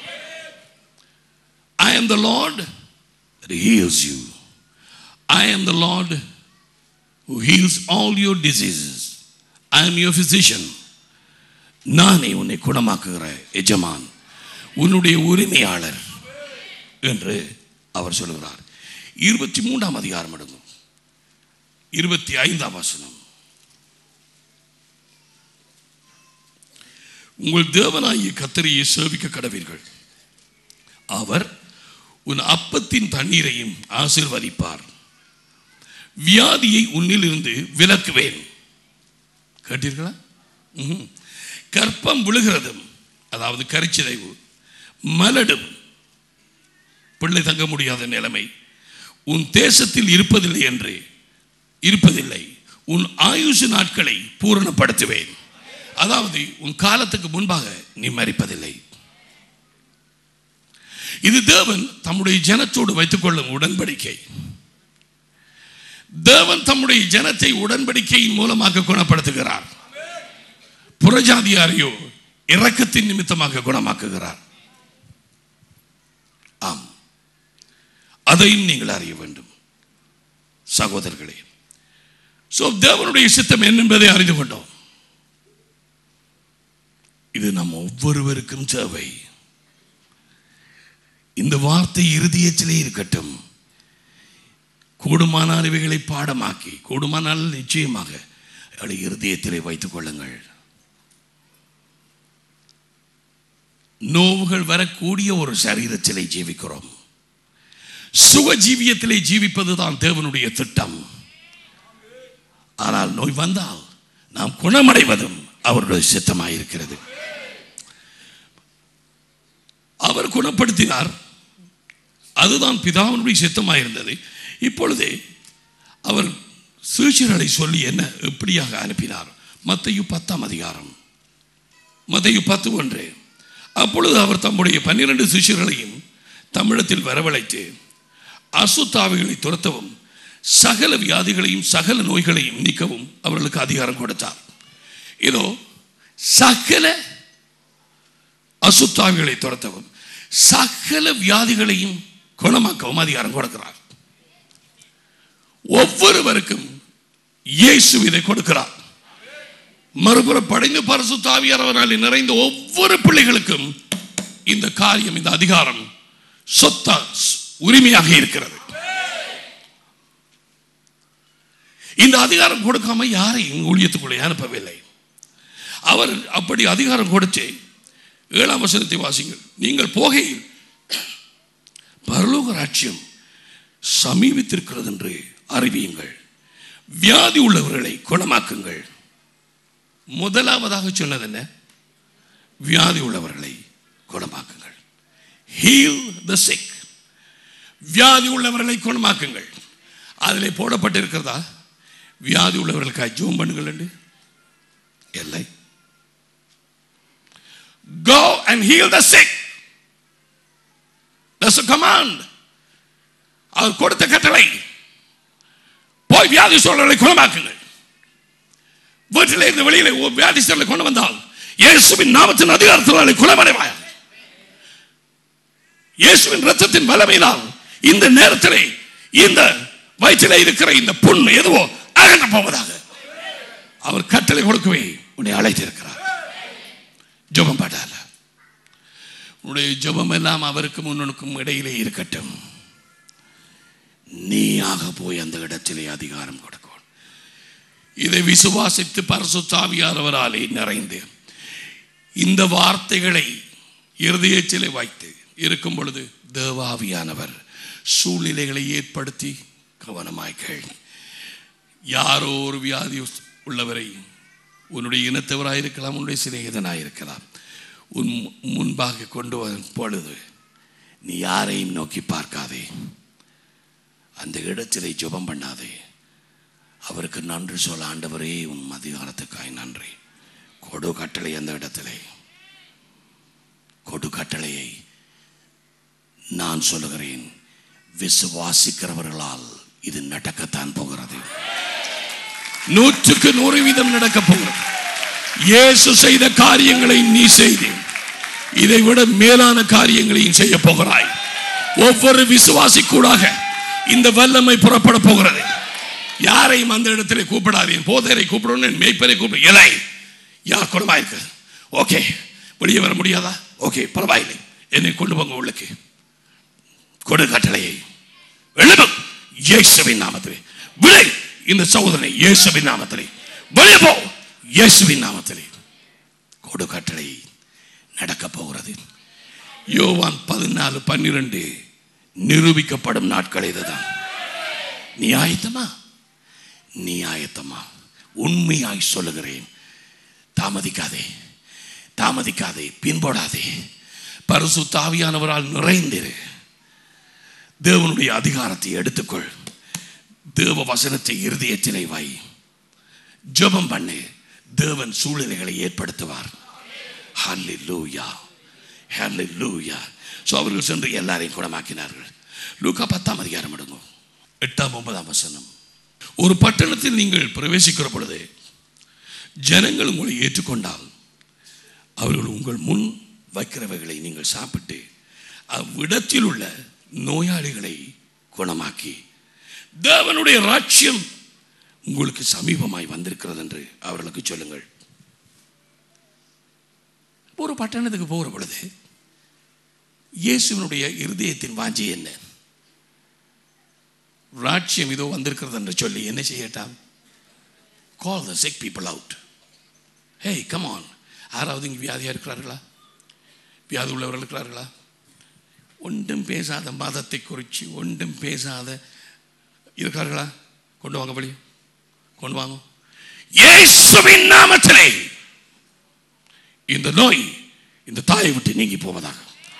ஐ am the Lord that heals you. I am the Lord who heals all your diseases. I am your physician. நானே உன்னை குணமாக்குகிற எஜமான் உன்னுடைய உரிமையாளர் என்று அவர் சொல்லுகிறார் இருபத்தி மூன்றாம் அதிகாரம் எடுக்கும் இருபத்தி ஐந்தாம் வசனம் உங்கள் தேவனாகிய கத்தரியை சேவிக்க கடவீர்கள் அவர் உன் அப்பத்தின் தண்ணீரையும் ஆசிர்வதிப்பார் வியாதியை உன்னிலிருந்து விலக்குவேன் கேட்டீர்களா ம்ஹும். கற்பம் விழுகிறதும் அதாவது கரிச்சிதைவு மலடும் பிள்ளை தங்க முடியாத நிலைமை உன் தேசத்தில் இருப்பதில்லை என்று இருப்பதில்லை உன் ஆயுசு நாட்களை பூரணப்படுத்துவேன் அதாவது உன் காலத்துக்கு முன்பாக நீ மறிப்பதில்லை இது தேவன் தம்முடைய ஜனத்தோடு வைத்துக் கொள்ளும் உடன்படிக்கை தேவன் தம்முடைய ஜனத்தை உடன்படிக்கையின் மூலமாக குணப்படுத்துகிறார் புறஜாதியாரையோ இரக்கத்தின் நிமித்தமாக குணமாக்குகிறார் ஆம் அதையும் நீங்கள் அறிய வேண்டும் சகோதரர்களே சோ தேவனுடைய சித்தம் என்ன என்பதை அறிந்து கொண்டோம் இது நம் ஒவ்வொருவருக்கும் தேவை இந்த வார்த்தை இருதயத்திலே இருக்கட்டும் கூடுமானால் இவைகளை பாடமாக்கி கூடுமானால் நிச்சயமாக அவளை இருதயத்திலே வைத்துக் கொள்ளுங்கள் நோவுகள் வரக்கூடிய ஒரு சரீரத்திலே ஜீவிக்கிறோம் சுக ஜீவியத்திலே ஜீவிப்பதுதான் தேவனுடைய திட்டம் ஆனால் நோய் வந்தால் நாம் குணமடைவதும் அவருடைய சித்தமாயிருக்கிறது அவர் குணப்படுத்தினார் அதுதான் பிதாவினுடைய சித்தமாயிருந்தது இப்பொழுது அவர் சீஷர்களை சொல்லி என்ன எப்படியாக அனுப்பினார் மத்தையு பத்தாம் அதிகாரம் மத்தையு பத்து ஒன்று அப்பொழுது அவர் தம்முடைய பன்னிரண்டு சிஷியர்களையும் தமிழத்தில் வரவழைத்து அசுத்தாவிகளை துரத்தவும் சகல வியாதிகளையும் சகல நோய்களையும் நீக்கவும் அவர்களுக்கு அதிகாரம் கொடுத்தார் இதோ சகல அசுத்தாவிகளை துரத்தவும் சகல வியாதிகளையும் குணமாக்கவும் அதிகாரம் கொடுக்கிறார் ஒவ்வொருவருக்கும் இயேசு இதை கொடுக்கிறார் மறுபுறம் படைந்து பரசு தாவியாரவரால் நிறைந்த ஒவ்வொரு பிள்ளைகளுக்கும் இந்த காரியம் இந்த அதிகாரம் சொத்தா உரிமையாக இருக்கிறது இந்த அதிகாரம் கொடுக்காம யாரையும் ஊழியத்துக்குள்ளே அனுப்பவில்லை அவர் அப்படி அதிகாரம் கொடுத்து ஏழாம் வசனத்தை வாசிங்கள் நீங்கள் போகையில் பரலோக ராட்சியம் சமீபித்திருக்கிறது என்று அறிவியுங்கள் வியாதி உள்ளவர்களை குணமாக்குங்கள் முதலாவதாக சொன்னது என்ன வியாதி உள்ளவர்களை குணமாக்குங்கள் ஹீல் த sick வியாதி உள்ளவர்களை குணமாக்குங்கள் அதில் போடப்பட்டிருக்கிறதா வியாதி உள்ளவர்களுக்காக ஜோம் பண்ணுங்கள் என்று இல்லை go and heal the sick that's a command அவர் கொடுத்த கட்டளை போய் வியாதி சொல்றதை குணமாக்குங்கள் வீட்டில் இருந்து வெளியில ஒரு வியாதிஸ்தர்களை கொண்டு வந்தால் இயேசுவின் நாமத்தின் அதிகாரத்தினாலே குணமடைவாய் இயேசுவின் ரத்தத்தின் வல்லமையினால் இந்த நேரத்திலே இந்த வயிற்றிலே இருக்கிற இந்த புண் எதுவோ அகன்று போவதாக அவர் கட்டளை கொடுக்கவே உன்னை அழைத்திருக்கிறார் ஜெபம் பாட்டால உன்னுடைய ஜெபம் எல்லாம் அவருக்கும் உன்னுக்கும் இடையிலே இருக்கட்டும் நீயாக போய் அந்த இடத்திலே அதிகாரம் கொடுக்கும் இதை விசுவாசித்து பரசுத்தாவியானவராலே நிறைந்து இந்த வார்த்தைகளை இருதயத்திலே வைத்து இருக்கும் பொழுது தேவாவியானவர் சூழ்நிலைகளை ஏற்படுத்தி கவனமாய் கேள் யாரோ ஒரு வியாதி உள்ளவரை உன்னுடைய இனத்தவராயிருக்கலாம் உன்னுடைய சிநேகிதனாயிருக்கலாம் உன் முன்பாக கொண்டு வரும் பொழுது நீ யாரையும் நோக்கி பார்க்காதே அந்த இடத்திலே ஜெபம் பண்ணாதே அவருக்கு நன்றி சொல்ல ஆண்டவரே உன் அதிகாரத்துக்காய் நன்றி கொடு கட்டளை அந்த இடத்திலே கொடு கட்டளையை நான் சொல்லுகிறேன் விசுவாசிக்கிறவர்களால் இது நடக்கத்தான் போகிறது நூற்றுக்கு நூறு வீதம் நடக்க போகிறது இயேசு செய்த காரியங்களை நீ செய்து இதை விட மேலான காரியங்களையும் செய்ய போகிறாய் ஒவ்வொரு விசுவாசி கூடாக இந்த வல்லமை புறப்பட போகிறது யாரையும் அந்த இடத்துல கூப்பிடாதீங்க போதரை கூப்பிடணும் மேய்ப்பரை கூப்பிடு இலை யார் குணமாயிருக்கு ஓகே வெளியே வர முடியாதா ஓகே பரவாயில்லை என்னை கொண்டு போங்க உள்ளுக்கு கொடு கட்டளையை எழுதும் இயேசுவின் நாமத்திலே விடை இந்த சகோதரனை இயேசுவின் நாமத்திலே வெளியே போ இயேசுவின் நாமத்திலே கொடு கட்டளை நடக்க போகிறது யோவான் பதினாலு பன்னிரண்டு நிரூபிக்கப்படும் நாட்கள் இதுதான் நீ ஆயத்தமா நீ ஆயத்தமா உண்மையாய் சொல்லுகிறேன் தாமதிக்காதே தாமதிக்காதே பின்போடாதே பரிசு தாவியானவரால் நிறைந்திரு தேவனுடைய அதிகாரத்தை எடுத்துக்கொள் தேவ வசனத்தை இருதயத்திலே வை ஜெபம் பண்ணு தேவன் சூழ்நிலைகளை ஏற்படுத்துவார் ஹல்லேலூயா ஹல்லேலூயா ஸோ அவர்கள் சென்று எல்லாரையும் குணமாக்கினார்கள் லூக்கா பத்தாம் அதிகாரம் எடுங்க எட்டாம் ஒன்பதாம் வசனம் ஒரு பட்டணத்தில் நீங்கள் பிரவேசிக்கிற பொழுது ஜனங்கள் உங்களை ஏற்றுக்கொண்டால் அவர்கள் உங்கள் முன் வைக்கிறவைகளை நீங்கள் சாப்பிட்டு அவ்விடத்தில் உள்ள நோயாளிகளை குணமாக்கி தேவனுடைய ராட்சியம் உங்களுக்கு சமீபமாய் வந்திருக்கிறது என்று அவர்களுக்கு சொல்லுங்கள் ஒரு பட்டணத்துக்கு போகிற பொழுது இயேசுவினுடைய இருதயத்தின் வாஞ்சி என்ன ராட்சியம் இதோ வந்திருக்கிறது என்று சொல்லி என்ன செய்யட்டாம் call the sick people out hey come on யாராவது இங்கே வியாதியாக இருக்கிறார்களா வியாதி உள்ளவர்கள் இருக்கிறார்களா ஒன்றும் பேசாத மதத்தை குறித்து ஒன்றும் பேசாத இருக்கிறார்களா கொண்டு வாங்க வழி கொண்டு வாங்க இயேசுவின் நாமத்திலே இந்த நோய் இந்த தாயை விட்டு நீங்கி போவதாக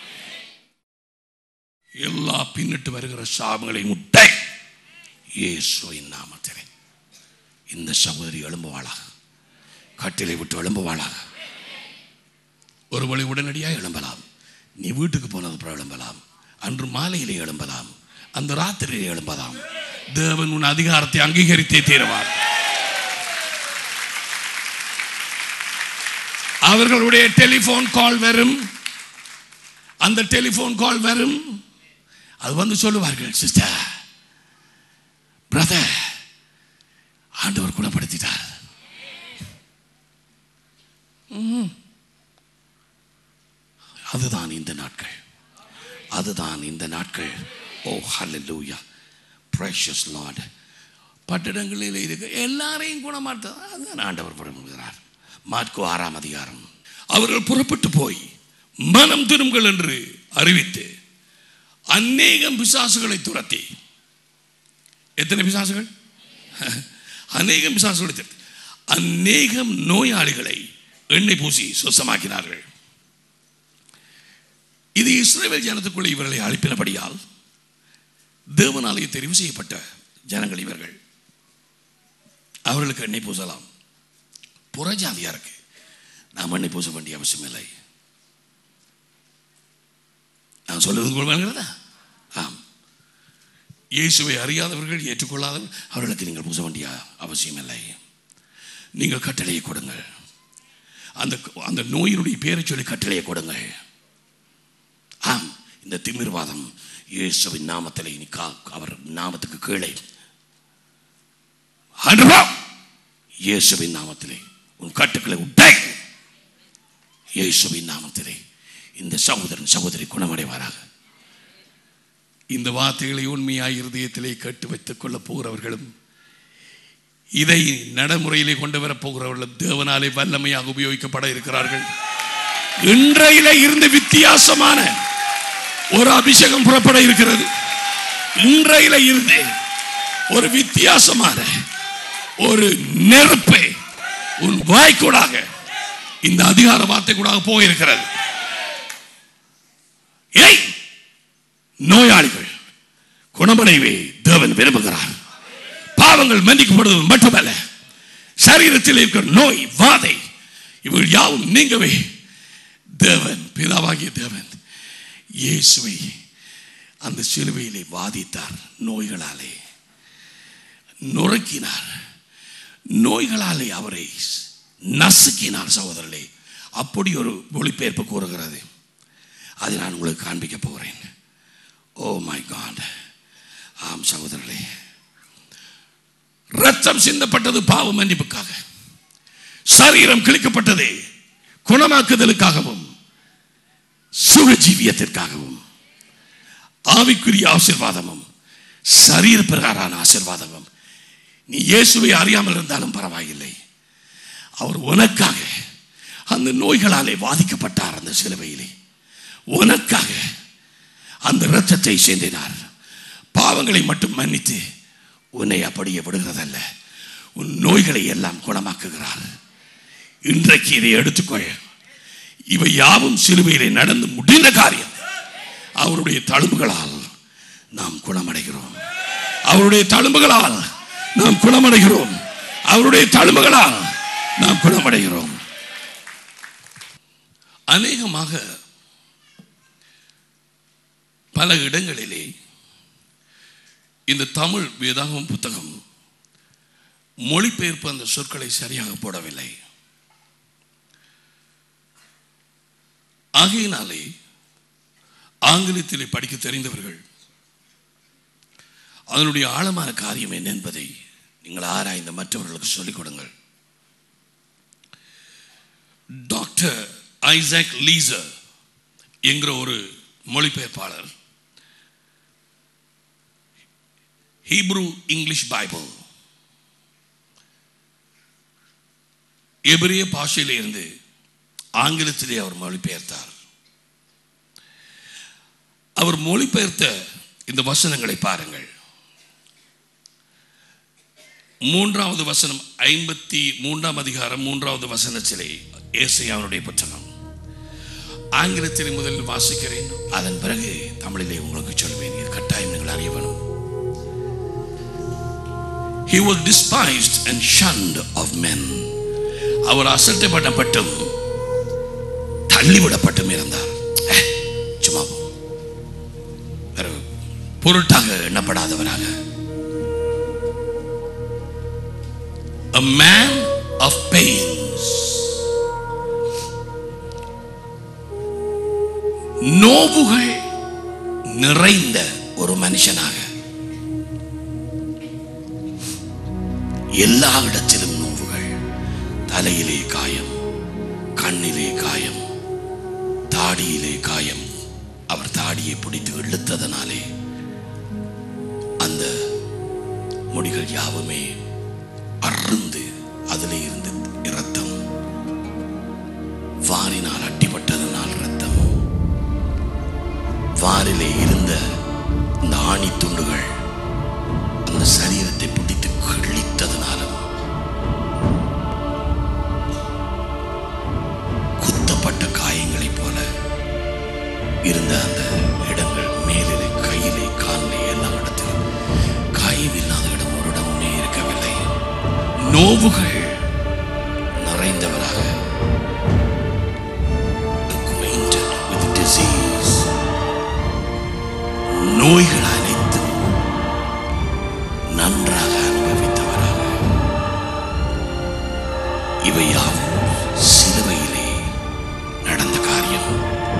எல்லா பின்னிட்டு வருகிற சாபங்களை முட்டை இயேசுவின் நாமத்திலே இந்த சகோதரி எழும்புவாளாக கட்டிலை விட்டு எழும்புவாளாக ஒரு வழி உடனடியாக எழும்பலாம் நீ வீட்டுக்கு போனது அப்புறம் எழும்பலாம் அன்று மாலையிலே எழும்பலாம் அந்த ராத்திரியிலே எழும்பலாம் தேவன் உன் அதிகாரத்தை அங்கீகரித்தே தீருவார் அவர்களுடைய டெலிபோன் கால் வரும் அந்த டெலிபோன் கால் வரும் அது வந்து சொல்லுவார்கள் சிஸ்டர் பிரதர் ஆண்டவர் குணப்படுத்திட்டார் ம். அதுதான் இந்த நாட்கள் அதுதான் இந்த நாட்கள் ஓ ஹalleluya precious lord பட்டணங்களில் இருக்க எல்லாரையும் குணமாற்ற அதுதான் ஆண்டவர் விரும்புகிறார் மார்க்கோ ஆறாம் அதிகாரம் அவர்கள் புறப்பட்டு போய் மனம் திரும்புங்கள் என்று அறிவித்து அநேகம் பிசாசுகளை துரத்தி எத்தனை பிசாசுகள் அநேகம் பிசாசுகளை துரத்தி அநேகம் நோயாளிகளை எண்ணெய் பூசி சுத்தமாக்கினார்கள் இது இஸ்ரேல் ஜனத்துக்குள்ளே இவர்களை அழைப்பினபடியால் தேவனாலே தெரிவு செய்யப்பட்ட ஜனங்கள் இவர்கள் அவர்களுக்கு எண்ணெய் பூசலாம் புறஜாதியாருக்கு நாம் எண்ணெய் பூச வேண்டிய அவசியம் இல்லை நான் சொல்லுவது கொள்வாங்கிறதா ஆம் இயேசுவை அறியாதவர்கள் ஏற்றுக்கொள்ளாதவர்கள் அவர்களுக்கு நீங்கள் பூச வேண்டிய அவசியம் இல்லை நீங்கள் கட்டளையை கொடுங்கள் அந்த அந்த நோயினுடைய பேரை சொல்லி கட்டளையை கொடுங்கள் ஆம் இந்த திமிர்வாதம் இயேசுவின் நாமத்தில் நீ கா அவர் நாமத்துக்கு கீழே ஆண்டவா இயேசுவின் நாமத்திலே உன் கட்டுக்களை உட்டை இயேசுவின் நாமத்திலே இந்த சகோதரன் சகோதரி குணமடைவாராக இந்த வார்த்தைகளை உண்மையாய் இருதயத்திலே கேட்டு வைத்துக் கொள்ளப் போகிறவர்களும் இதை நடைமுறையிலே கொண்டு வரப் போகிறவர்களும் தேவனாலே வல்லமையாக உபயோகிக்கப்பட இருக்கிறார்கள் இன்றையில இருந்து வித்தியாசமான ஒரு அபிஷேகம் புறப்பட இருக்கிறது இன்றையில இருந்து ஒரு வித்தியாசமான ஒரு நெருப்பை உன் வாய்க்கூடாக இந்த அதிகார வார்த்தை கூட போயிருக்கிறது ஏய் நோயாளிகள் குணமடைவே தேவன் விரும்புகிறார் பாவங்கள் மன்னிக்கப்படுவது மட்டுமல்ல சரீரத்தில் இருக்கிற நோய் வாதை இவர்கள் யாவும் நீங்கவே தேவன் பிதாவாகிய தேவன் இயேசுவை அந்த சிலுவையிலே வாதித்தார் நோய்களாலே நொறுக்கினார் நோய்களாலே அவரை நசுக்கினார் சகோதரர்களே அப்படி ஒரு மொழிபெயர்ப்பு கூறுகிறது அதை நான் உங்களுக்கு காண்பிக்க போகிறேன் ஓ மை காட் ஆம் சகோதரர்களே ரத்தம் சிந்தப்பட்டது பாவ மன்னிப்புக்காக சரீரம் கிழிக்கப்பட்டது குணமாக்குதலுக்காகவும் சுகஜீவியத்திற்காகவும் ஆவிக்குரிய ஆசிர்வாதமும் சரீர பிரகாரான ஆசிர்வாதமும் நீ இயேசுவை அறியாமல் இருந்தாலும் பரவாயில்லை அவர் உனக்காக அந்த நோய்களாலே பாதிக்கப்பட்டார் அந்த சிலுவையிலே உனக்காக அந்த இரத்தத்தை சேர்ந்தினார் பாவங்களை மட்டும் மன்னித்து உன்னை அப்படியே விடுகிறதல்ல உன் நோய்களை எல்லாம் குணமாக்குகிறார் இன்றைக்கு இதை எடுத்துக்கொள் இவை யாவும் சிலுவையிலே நடந்து முடிந்த காரியம் அவருடைய தழும்புகளால் நாம் குணமடைகிறோம் அவருடைய தழும்புகளால் நாம் குணமடைகிறோம் அவருடைய தழும்புகளால் நாம் குணமடைகிறோம் அநேகமாக பல இடங்களிலே இந்த தமிழ் வேதாகம் புத்தகம் மொழிபெயர்ப்பு அந்த சொற்களை சரியாக போடவில்லை ஆகையினாலே ஆங்கிலத்திலே படிக்க தெரிந்தவர்கள் அதனுடைய ஆழமான காரியம் என்ன என்பதை நீங்கள் ஆராய்ந்த மற்றவர்களுக்கு சொல்லிக் கொடுங்கள் டாக்டர் ஐசாக் லீசர் என்கிற ஒரு மொழிபெயர்ப்பாளர் ஹீப்ரூ இங்கிலீஷ் பைபிள் எபிரிய பாஷையிலே இருந்து ஆங்கிலத்திலே அவர் மொழிபெயர்த்தார் அவர் மொழிபெயர்த்த இந்த வசனங்களை பாருங்கள் மூன்றாவது வசனம் ஐம்பத்தி மூன்றாம் அதிகாரம் மூன்றாவது வசனத்திலே ஏசையாவுடைய புத்தகம் ஆங்கிலத்திலே முதலில் வாசிக்கிறேன் அதன் பிறகு தமிழிலே உங்களுக்கு சொல்வேன் இது கட்டாயம் நீங்கள் அறிய வேணும் He was despised and shunned of men. அவர் அசட்டப்படப்பட்டும் தள்ளிவிடப்பட்டும் இருந்தார் அஹ், சும்மா போ. வேற பொருட்டாக எண்ணப்படாதவராக A man of pains. நோவுகள் நிறைந்த ஒரு மனுஷனாக எல்லா இடத்திலும் நோவுகள் தலையிலே காயம் கண்ணிலே காயம் தாடியிலே காயம் அவர் தாடியை பிடித்து இழுத்ததனாலே அந்த முடிகள் யாவுமே அருந்து அதிலே இருந்து இரத்தம் வாரினால் அட்டிப்பட்டதனால் இரத்தம் வாரிலே இருந்த இந்த ஆணி துண்டுகள் அந்த சரீரத்தை பிடித்து கிழித்ததனாலும் குத்தப்பட்ட காயங்களைப் போல இருந்த அந்த இடங்கள் மேலிலே கையிலே காலிலே எல்லா இடத்திலும் காயம் இல்லாத இடம் ஒரு இடமுமே இருக்கவில்லை நோவுகள் நிறைந்தவராக acquainted with disease. நோய்கள் அனைத்தும் நன்றாக அனுபவித்தவராக இவை யாவும் சிலுவையிலே நடந்த காரியம்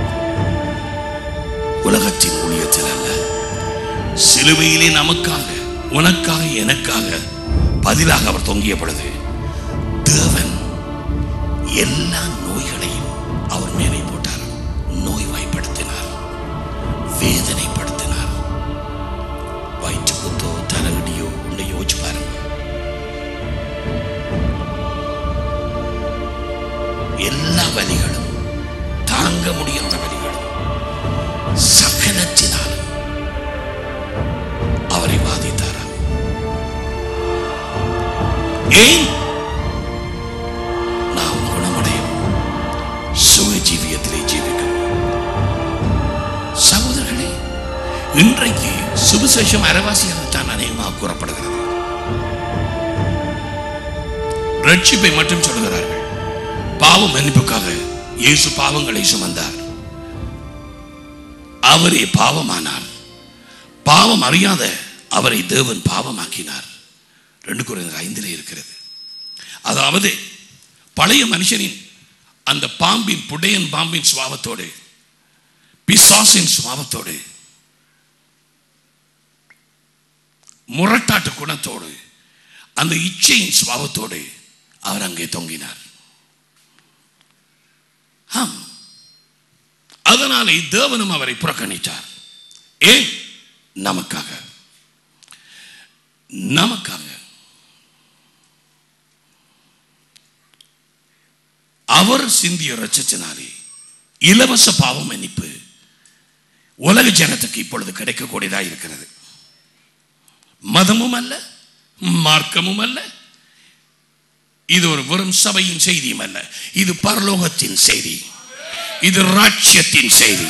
உலகத்தின் ஊழியத்தில் அல்ல சிலுவையிலே நமக்காக உனக்காக எனக்காக பதிலாக அவர் தொங்கிய பொழுது தேவன் எல்லா நோய்களையும் அவர் மேலே போட்டார் நோய்வாய்ப்படுத்தினார் வேதனைப்படுத்தினார் வயிற்று குத்தோ தலையடியோ உன்னை யோசிச்சு பாருங்க எல்லா வலிகளும் தாங்க முடியாத வலிகளும் சகலத்தினாலும் அவரை பாதித்தாராம் ஏன் நாம் குணமடையும் சுய ஜீவியத்திலே ஜீவிக்கும் சகோதரர்களே இன்றைக்கு சுவிசேஷம் அரவாசியாகத்தான் அநேகமாக கூறப்படுகிறது ரட்சிப்பை மட்டும் சொல்கிறார்கள் பாவ மன்னிப்புக்காக இயேசு பாவங்களை சுமந்தார் அவரே பாவமானார் பாவம் அறியாத அவரை தேவன் பாவமாக்கினார் ரெண்டு குறைந்த ஐந்திலே இருக்கிறது அதாவது பழைய மனுஷனின் அந்த பாம்பின் புடையன் பாம்பின் சுவாபத்தோடு பிசாசின் சுவாபத்தோடு முரட்டாட்டு குணத்தோடு அந்த இச்சையின் சுவாபத்தோடு அவர் அங்கே தொங்கினார் ஆம் அதனாலே தேவனும் அவரை புறக்கணித்தார் ஏன் நமக்காக நமக்காக அவர் சிந்திய ரச்சத்தினாலே இலவச பாவ மன்னிப்பு உலக ஜனத்துக்கு இப்பொழுது கிடைக்கக்கூடியதாக இருக்கிறது மதமும் அல்ல மார்க்கமும் அல்ல இது ஒரு வெறும் சபையின் செய்தியும் அல்ல இது பரலோகத்தின் செய்தி இது ராட்சியத்தின் செய்தி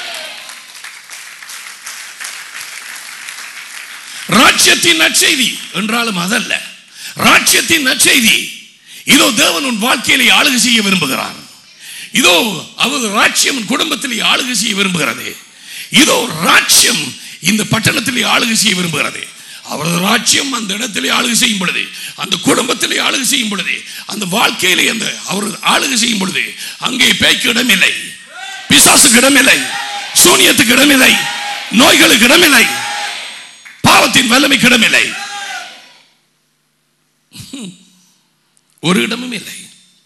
ராட்சியத்தின் நற்செய்தி என்றாலும் அதல்ல ராட்சியத்தின் நற்செய்தி இதோ தேவன் உன் வாழ்க்கையிலே ஆளுகை செய்ய விரும்புகிறார் இதோ அவர் ராட்சியம் உன் குடும்பத்திலே ஆளுகை செய்ய விரும்புகிறது இதோ ராட்சியம் இந்த பட்டணத்திலே ஆளுகை செய்ய விரும்புகிறது அவரது ராட்சியம் அந்த இடத்திலே ஆளுகை செய்யும் பொழுது அந்த குடும்பத்திலே ஆளுகை செய்யும் பொழுது அந்த வாழ்க்கையிலே அந்த அவர் ஆளுகை செய்யும் பொழுது அங்கே பேய்க்கு இடமில்லை பிசாசுக்கு இடமில்லை சூனியத்துக்கு இடமில்லை நோய்களுக்கு இடமில்லை பாவத்தின் வல்லமைக்கு இடமில்லை ஒரு இடமும் இல்லை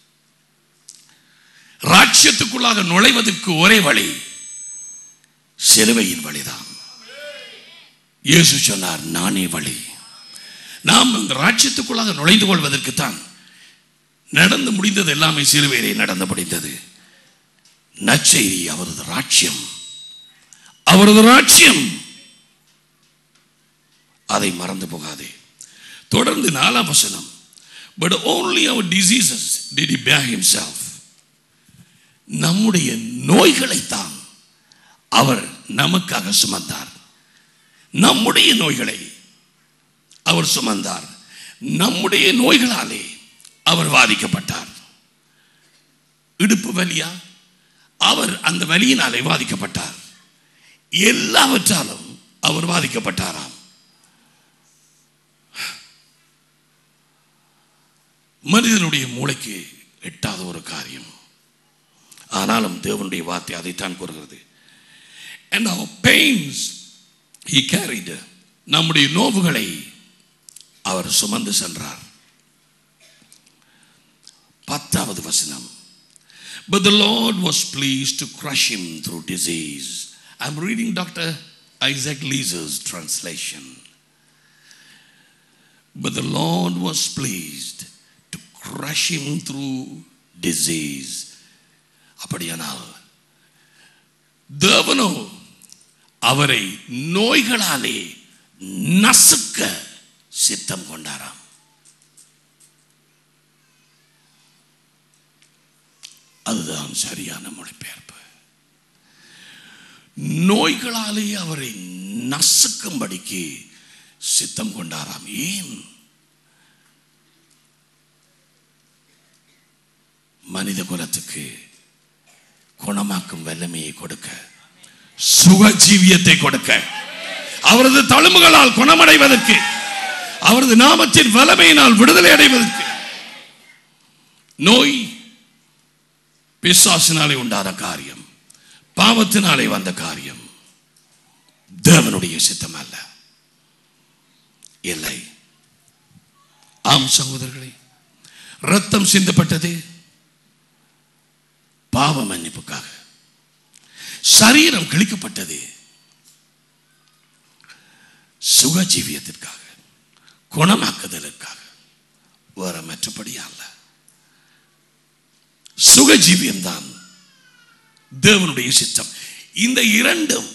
ராட்சியத்துக்குள்ளாக நுழைவதற்கு ஒரே வழி சிலுவையின் வழிதான் இயேசு சொன்னார் நானே வழி நாம் அந்த ராட்சியத்துக்குள்ளாக நுழைந்து கொள்வதற்குத்தான் நடந்து முடிந்தது எல்லாமே சிலுவையிலே நடந்து முடிந்தது நற்செய்தி அவரது ராட்சியம் அவரது ராட்சியம் அதை மறந்து போகாதே தொடர்ந்து நாலாம் வசனம் பட் ஓன்லி அவர் diseases did he bear himself நம்முடைய நோய்களைத்தான் அவர் நமக்காக சுமந்தார் நம்முடைய நோய்களை அவர் சுமந்தார் நம்முடைய நோய்களாலே அவர் வாதிக்கப்பட்டார் இடுப்பு வலியா அவர் அந்த வலியினாலே வாதிக்கப்பட்டார் எல்லாவற்றாலும் அவர் வாதிக்கப்பட்டாராம் மனிதனுடைய மூளைக்கு எட்டாத ஒரு காரியம் ஆனாலும் தேவனுடைய வார்த்தை அதைத்தான் கூறுகிறது அண்ட் அவர் பெயின்ஸ் he carried நம்முடைய நோவுகளை அவர் சுமந்து சென்றார் பத்தாவது வசனம் But the Lord was pleased to crush him through disease. I'm reading Dr. Isaac Leeser's translation. But the Lord was pleased to crush him through disease. அப்படியானால் தேவனோ அவரை நோய்களாலே நசுக்க சித்தம் கொண்டாராம் அதுதான் சரியான மொழிபெயர்ப்பு நோய்களாலே அவரை நசுக்கும்படிக்கு சித்தம் கொண்டாராம் ஏன் மனித குலத்துக்கு குணமாக்கும் வல்லமையை கொடுக்க சுகஜீவியத்தை கொடுக்க அவரது தழும்புகளால் குணமடைவதற்கு அவரது நாமத்தின் வல்லமையினால் விடுதலை அடைவதற்கு நோய் பிசாசினாலே உண்டான காரியம் பாவத்தினாலே வந்த காரியம் தேவனுடைய சித்தம் அல்ல இல்லை ஆம் சகோதரர்களே ரத்தம் சிந்தப்பட்டது பாவ மன்னிப்புக்காக சரீரம் கிழிக்கப்பட்டது சுகஜீவியத்திற்காக குணமாக்குதலுக்காக வேற மற்றபடி அல்ல சுகஜீவியம் தான் தேவனுடைய சித்தம் இந்த இரண்டும்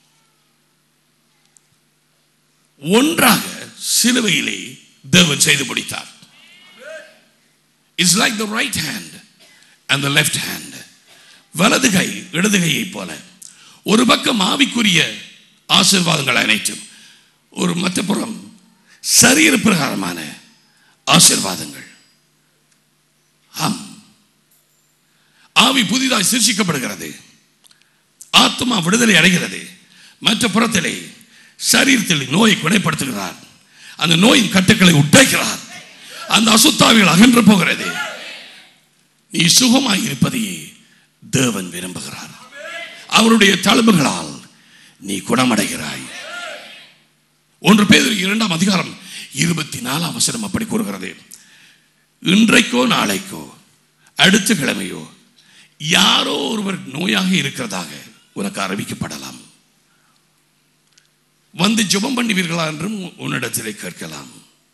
ஒன்றாக சிலுவையிலே தேவன் செய்து முடித்தார் it's like the right hand and the left hand வலது கை இடது கையை போல ஒரு பக்கம் ஆவிக்குரிய ஆசீர்வாதங்கள் அனைத்தும் ஒரு மற்ற புறம் சரீர பிரகாரமான ஆசீர்வாதங்கள் ஆம் ஆவி புதிதாய் சிருஷிக்கப்படுகிறது ஆத்மா விடுதலை அடைகிறது மற்ற புறத்திலே சரீரத்தில் நோயை குணப்படுத்துகிறார் அந்த நோயின் கட்டுக்களை உடைக்கிறார் அந்த அசுத்தாவிகள் அகன்று போகிறது நீ சுகமாய் இருப்பதையே தேவன் விரும்புகிறார் அவருடைய தழும்புகளால் நீ குணமடைகிறாய் ஒன்று பேர் இரண்டாம் அதிகாரம் இருபத்தி நாலாம் வசனம் அப்படி கூறுகிறது இன்றைக்கோ நாளைக்கோ அடுத்த கிழமையோ யாரோ ஒருவர் நோயாக இருக்கிறதாக உனக்கு அறிவிக்கப்படலாம் வந்து ஜெபம் பண்ணுவீர்களா என்றும் உன்னிடத்திலே கேட்கலாம்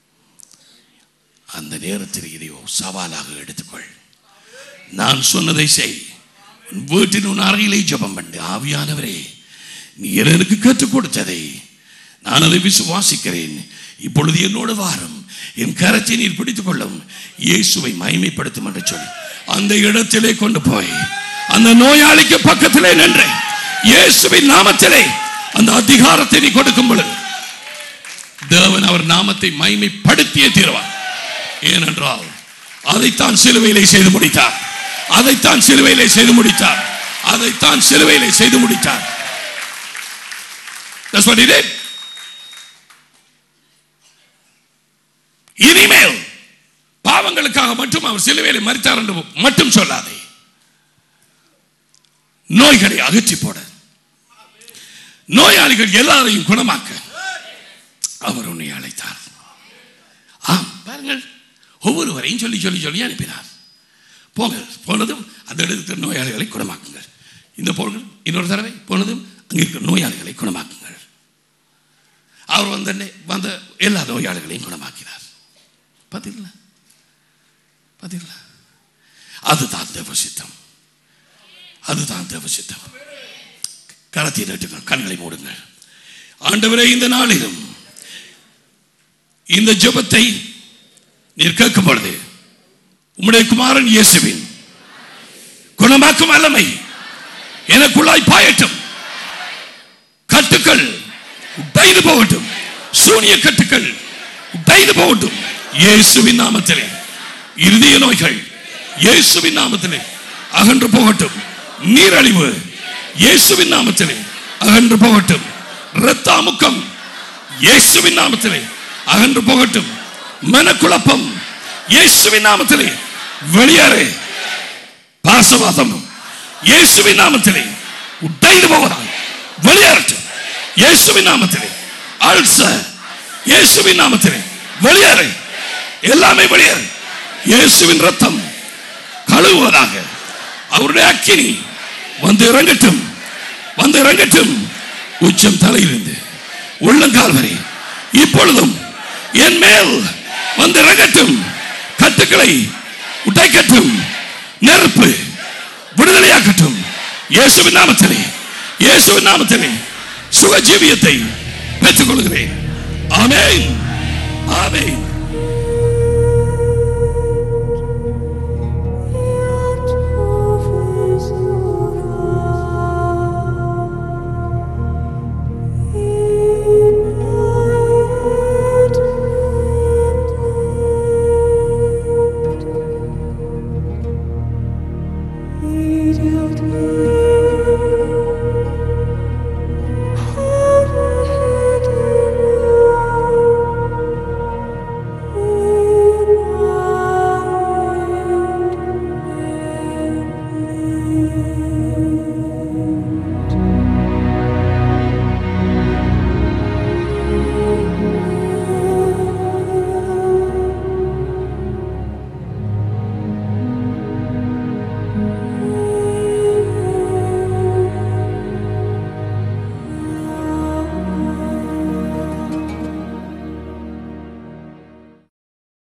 அந்த நேரத்தில் இதையோ சவாலாக எடுத்துக்கொள் நான் சொன்னதை செய் உன் வீட்டின் உன் அறையிலே ஜெபம் பண்ணு ஆவியானவரே நீ எனக்கு கற்றுக் கொடுத்ததை நான் அதை விசுவாசிக்கிறேன் இப்பொழுது என்னோடு வாரும் என் கரத்தை நீர் பிடித்துக் கொள்ளும் இயேசுவை மகிமைப்படுத்தும் என்று சொல்லி அந்த இடத்திலே கொண்டு போய் அந்த நோயாளிக்கு பக்கத்திலே நின்று இயேசுவின் நாமத்திலே அந்த அதிகாரத்தை நீ கொடுக்கும் பொழுது தேவன் அவர் நாமத்தை மகிமைப்படுத்தியே தீர்வார் ஏனென்றால் அதைத்தான் சிலுவையிலே செய்து முடித்தார் அதைத்தான் சிலுவையிலே செய்து முடித்தார் அதைத்தான் சிலுவையிலே செய்து முடித்தார் That's what he did. இனிமேல் பாவங்களுக்காக மட்டும் அவர் சிலுவையிலே மறித்தார் என்று மட்டும் சொல்லாதே நோய்களை அகற்றி போட நோயாளிகள் எல்லாரையும் குணமாக்க அவர் உன்னை அழைத்தார் ஆம் பாருங்கள் ஒவ்வொருவரையும் சொல்லி சொல்லி சொல்லி அனுப்பினார் போங்க போனதும் அந்த இடத்துல நோயாளிகளை குணமாக்குங்கள் இந்த போங்கள் இன்னொரு தடவை போனதும் அங்கே இருக்கிற நோயாளிகளை குணமாக்குங்கள் அவர் வந்த வந்த எல்லா நோயாளிகளையும் குணமாக்கினார் பார்த்தீங்களா பார்த்தீங்களா அதுதான் தேவசித்தம் அதுதான் தேவசித்தம் கரத்தை நட்டுங்கள் கண்களை மூடுங்கள் ஆண்டவரே இந்த நாளிலும் இந்த ஜெபத்தை நீர் கேட்கும் பொழுது உம்முடைய குமாரன் இயேசுவின் குணமாக்கும் வல்லமை எனக்குள்ளாய் பாயட்டும் கட்டுக்கள் உடைந்து போகட்டும் சூனிய கட்டுக்கள் உடைந்து போகட்டும் இயேசுவின் நாமத்திலே இருதய நோய்கள் இயேசுவின் நாமத்திலே அகன்று போகட்டும் நீரழிவு இயேசுவின் நாமத்திலே அகன்று போகட்டும் இரத்தாமுக்கம் இயேசுவின் நாமத்திலே அகன்று போகட்டும் மனக்குழப்பம் இயேசுவின் நாமத்திலே வெளியேறு பாசவாதம் இயேசுவின் நாமத்திலே உடைந்து போவதால் வெளியேறட்டும் இயேசுவின் நாமத்திலே அல்சர் இயேசுவின் நாமத்திலே வெளியேறு எல்லாமே வெளியேறு இயேசுவின் ரத்தம் கழுவுவதாக அவருடைய அக்கினி வந்து இறங்கட்டும் வந்து இறங்கட்டும் உச்சம் தலையிலிருந்து உள்ளங்கால் வரை இப்பொழுதும் என் மேல் வந்து இறங்கட்டும் கட்டுக்களை உடைக்கட்டும் நெருப்பு விடுதலையாக்கட்டும் இயேசுவின் நாமத்திலே இயேசுவின் நாமத்திலே சுகஜீவியத்தை பெற்றுக் கொள்கிறேன் ஆமென் ஆமென் Thank you.